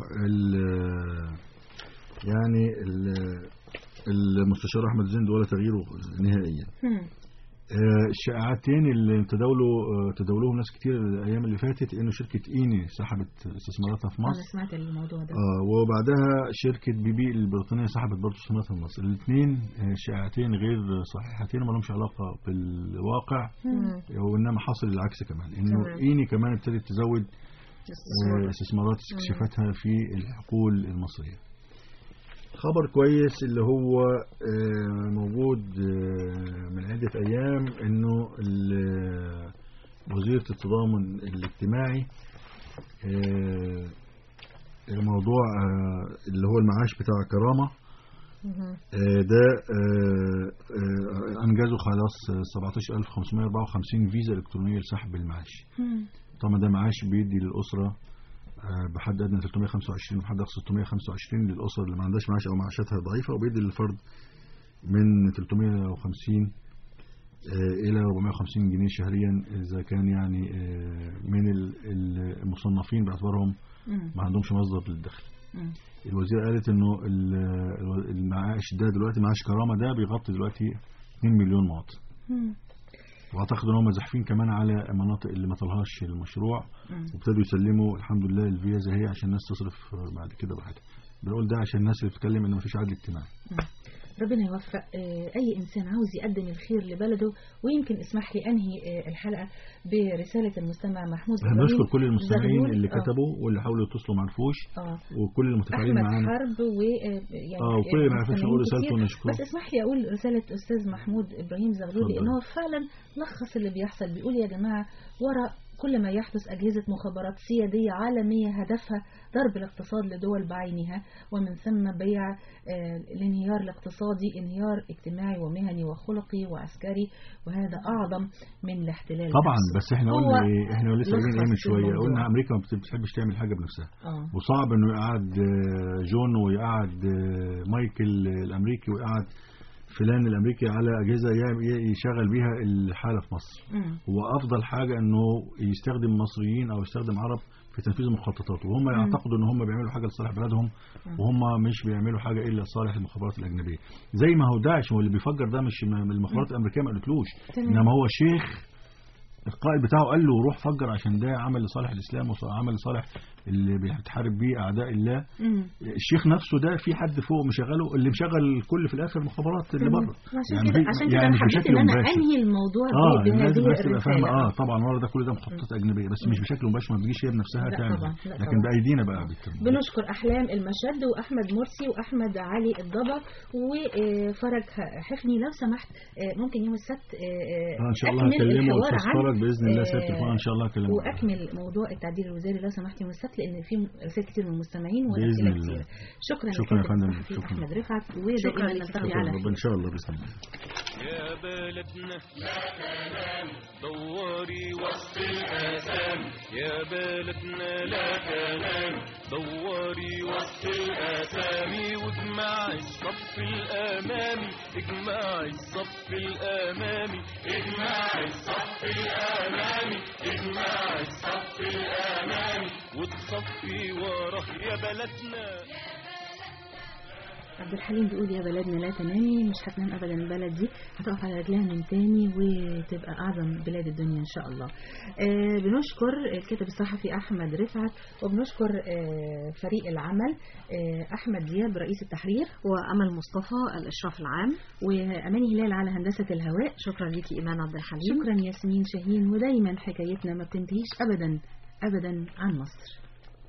ال- يعني ال- المستشار احمد زند ولا تغييره نهائيا مم. آه، الشائعتين اللي تداولوا آه، تداولوهم ناس كتير الايام اللي فاتت انه شركه ايني سحبت استثماراتها في انا مصر سمعت الموضوع ده اه وبعدها شركه بي بي البريطانيه سحبت برضه استثماراتها في مصر الاثنين شائعتين غير صحيحتين ما لهمش علاقه بالواقع مم. وانما حصل العكس كمان انه تمام. ايني كمان ابتدت تزود آه، استثمار. استثمارات استكشافاتها في الحقول المصريه خبر كويس اللي هو آه، موجود آه، من عدة أيام إنه ال- وزيرة التضامن الاجتماعي آه، الموضوع آه، اللي هو المعاش بتاع كرامة مهم. آه، ده آه، آه، أنجزوا خلاص آه، 17554 فيزا إلكترونية لسحب المعاش مم. طبعا ده معاش بيدي للأسرة آه، بحد أدنى 325 وبحد أقصى 625 للأسر اللي ما عندهاش معاش أو معاشاتها ضعيفة وبيدي للفرد من 350 آه، إلى 450 جنيه شهريا إذا كان يعني آه، من ال- ال- المصنفين باعتبارهم مم. ما عندهمش مصدر للدخل مم. الوزيرة قالت إنه ال- الو- المعاش ده دلوقتي معاش كرامة ده بيغطي دلوقتي 2 مليون مواطن مم. واعتقد ان هم زاحفين كمان على المناطق اللي ما طلعهاش المشروع مم. وابتدوا يسلموا الحمد لله الفيزا هي عشان الناس تصرف بعد كده براحتها بنقول ده عشان الناس اللي بتتكلم ان مفيش عدل اجتماعي ربنا يوفق آه، أي إنسان عاوز يقدم الخير لبلده ويمكن اسمح لي أنهي آه، الحلقة برسالة المستمع محمود احنا إبراهيم بنشكر كل المستمعين زغلول. اللي آه. كتبوا واللي حاولوا يتصلوا ما عرفوش اه وكل المتفاعلين احمد معانا حرب و آه، يعني اه وكل اللي ما عرفش مستمعين نقول رسالته كتير. نشكره بس اسمح لي اقول رساله استاذ محمود ابراهيم زغلول اتفضل. لان هو فعلا لخص اللي بيحصل بيقول يا جماعه وراء كل ما يحدث أجهزة مخابرات سيادية عالمية هدفها ضرب الاقتصاد لدول بعينها ومن ثم بيع آه، الانهيار الاقتصادي انهيار اجتماعي ومهني وخلقي وعسكري وهذا أعظم من الاحتلال طبعا نفسه. بس احنا هو قلنا ايه احنا لسه قايلين ايه من لخص شويه الموضوع. قلنا امريكا ما بتحبش تعمل حاجه بنفسها آه. وصعب انه يقعد آه، جون ويقعد آه، مايكل الامريكي ويقعد فلان الامريكي على اجهزه يعمل- ي- يشغل بيها الحاله في مصر مم. هو افضل حاجه انه يستخدم مصريين او يستخدم عرب في تنفيذ المخططات وهم مم. يعتقدوا ان هم بيعملوا حاجه لصالح بلدهم مم. وهم مش بيعملوا حاجه الا لصالح المخابرات الاجنبيه زي ما هو داعش هو اللي بيفجر ده مش ما- المخابرات الامريكيه ما قالتلوش تمام. انما هو شيخ القائد بتاعه قال له روح فجر عشان ده عمل لصالح الاسلام وعمل لصالح اللي بيتحارب بيه اعداء الله مم. الشيخ نفسه ده في حد فوق مشغله اللي مشغل الكل في الاخر المخابرات اللي تمام. بره عشان كده في- عشان كده يعني انا مش حبيت بشكل ان انا مباشر. انهي الموضوع اه ب- لازم بهذه الناس تبقى فاهمه الرساله اه طبعا ورا ده كل ده مخططات اجنبيه بس مش بشكل مباشر ما بتجيش هي بنفسها لا تعمل طبعا، لا لكن طبعا. بايدينا بقى بتعمل بنشكر احلام المشد واحمد مرسي واحمد علي الضبع وفرج حفني لو سمحت آه، ممكن يوم السبت آه، آه، آه، ان شاء الله أكمل هكلمه الحوار استاذ عن فرج باذن الله آه، سيادة التليفون ان شاء الله هكلمه واكمل موضوع التعديل الوزاري لو سمحت يوم السبت لان في رسائل كتير من المستمعين بإذن واسئله الله. كتير شكرا شكرا يا للكاتب فندم، الصحفي شكرا. احمد رفعت شكرا ودائما لك. نلتقي شكرا على رب خير ان شاء الله باذن الله يا بلدنا لا تنام دوري وسط الآثام يا بلدنا لا تنام دوري وسط الآثام واجمعي الصف الأمامي اجمعي الصف الأمامي اجمعي الصف الأمامي اجمعي الصف الأمامي وتصفي وراه يا بلدنا عبد الحليم بيقول يا بلدنا لا تنامي مش هتنام ابدا البلد دي هتقف على رجلها من تاني وتبقى اعظم بلاد الدنيا ان شاء الله آه بنشكر الكاتب الصحفي احمد رفعت وبنشكر آه فريق العمل آه احمد دياب رئيس التحرير وأمل مصطفى الإشراف العام واماني هلال على هندسه الهواء شكرا ليكي إيمان عبد الحليم شكرا ياسمين شاهين ودايما حكايتنا ما بتنتهيش ابدا ابدا عن مصر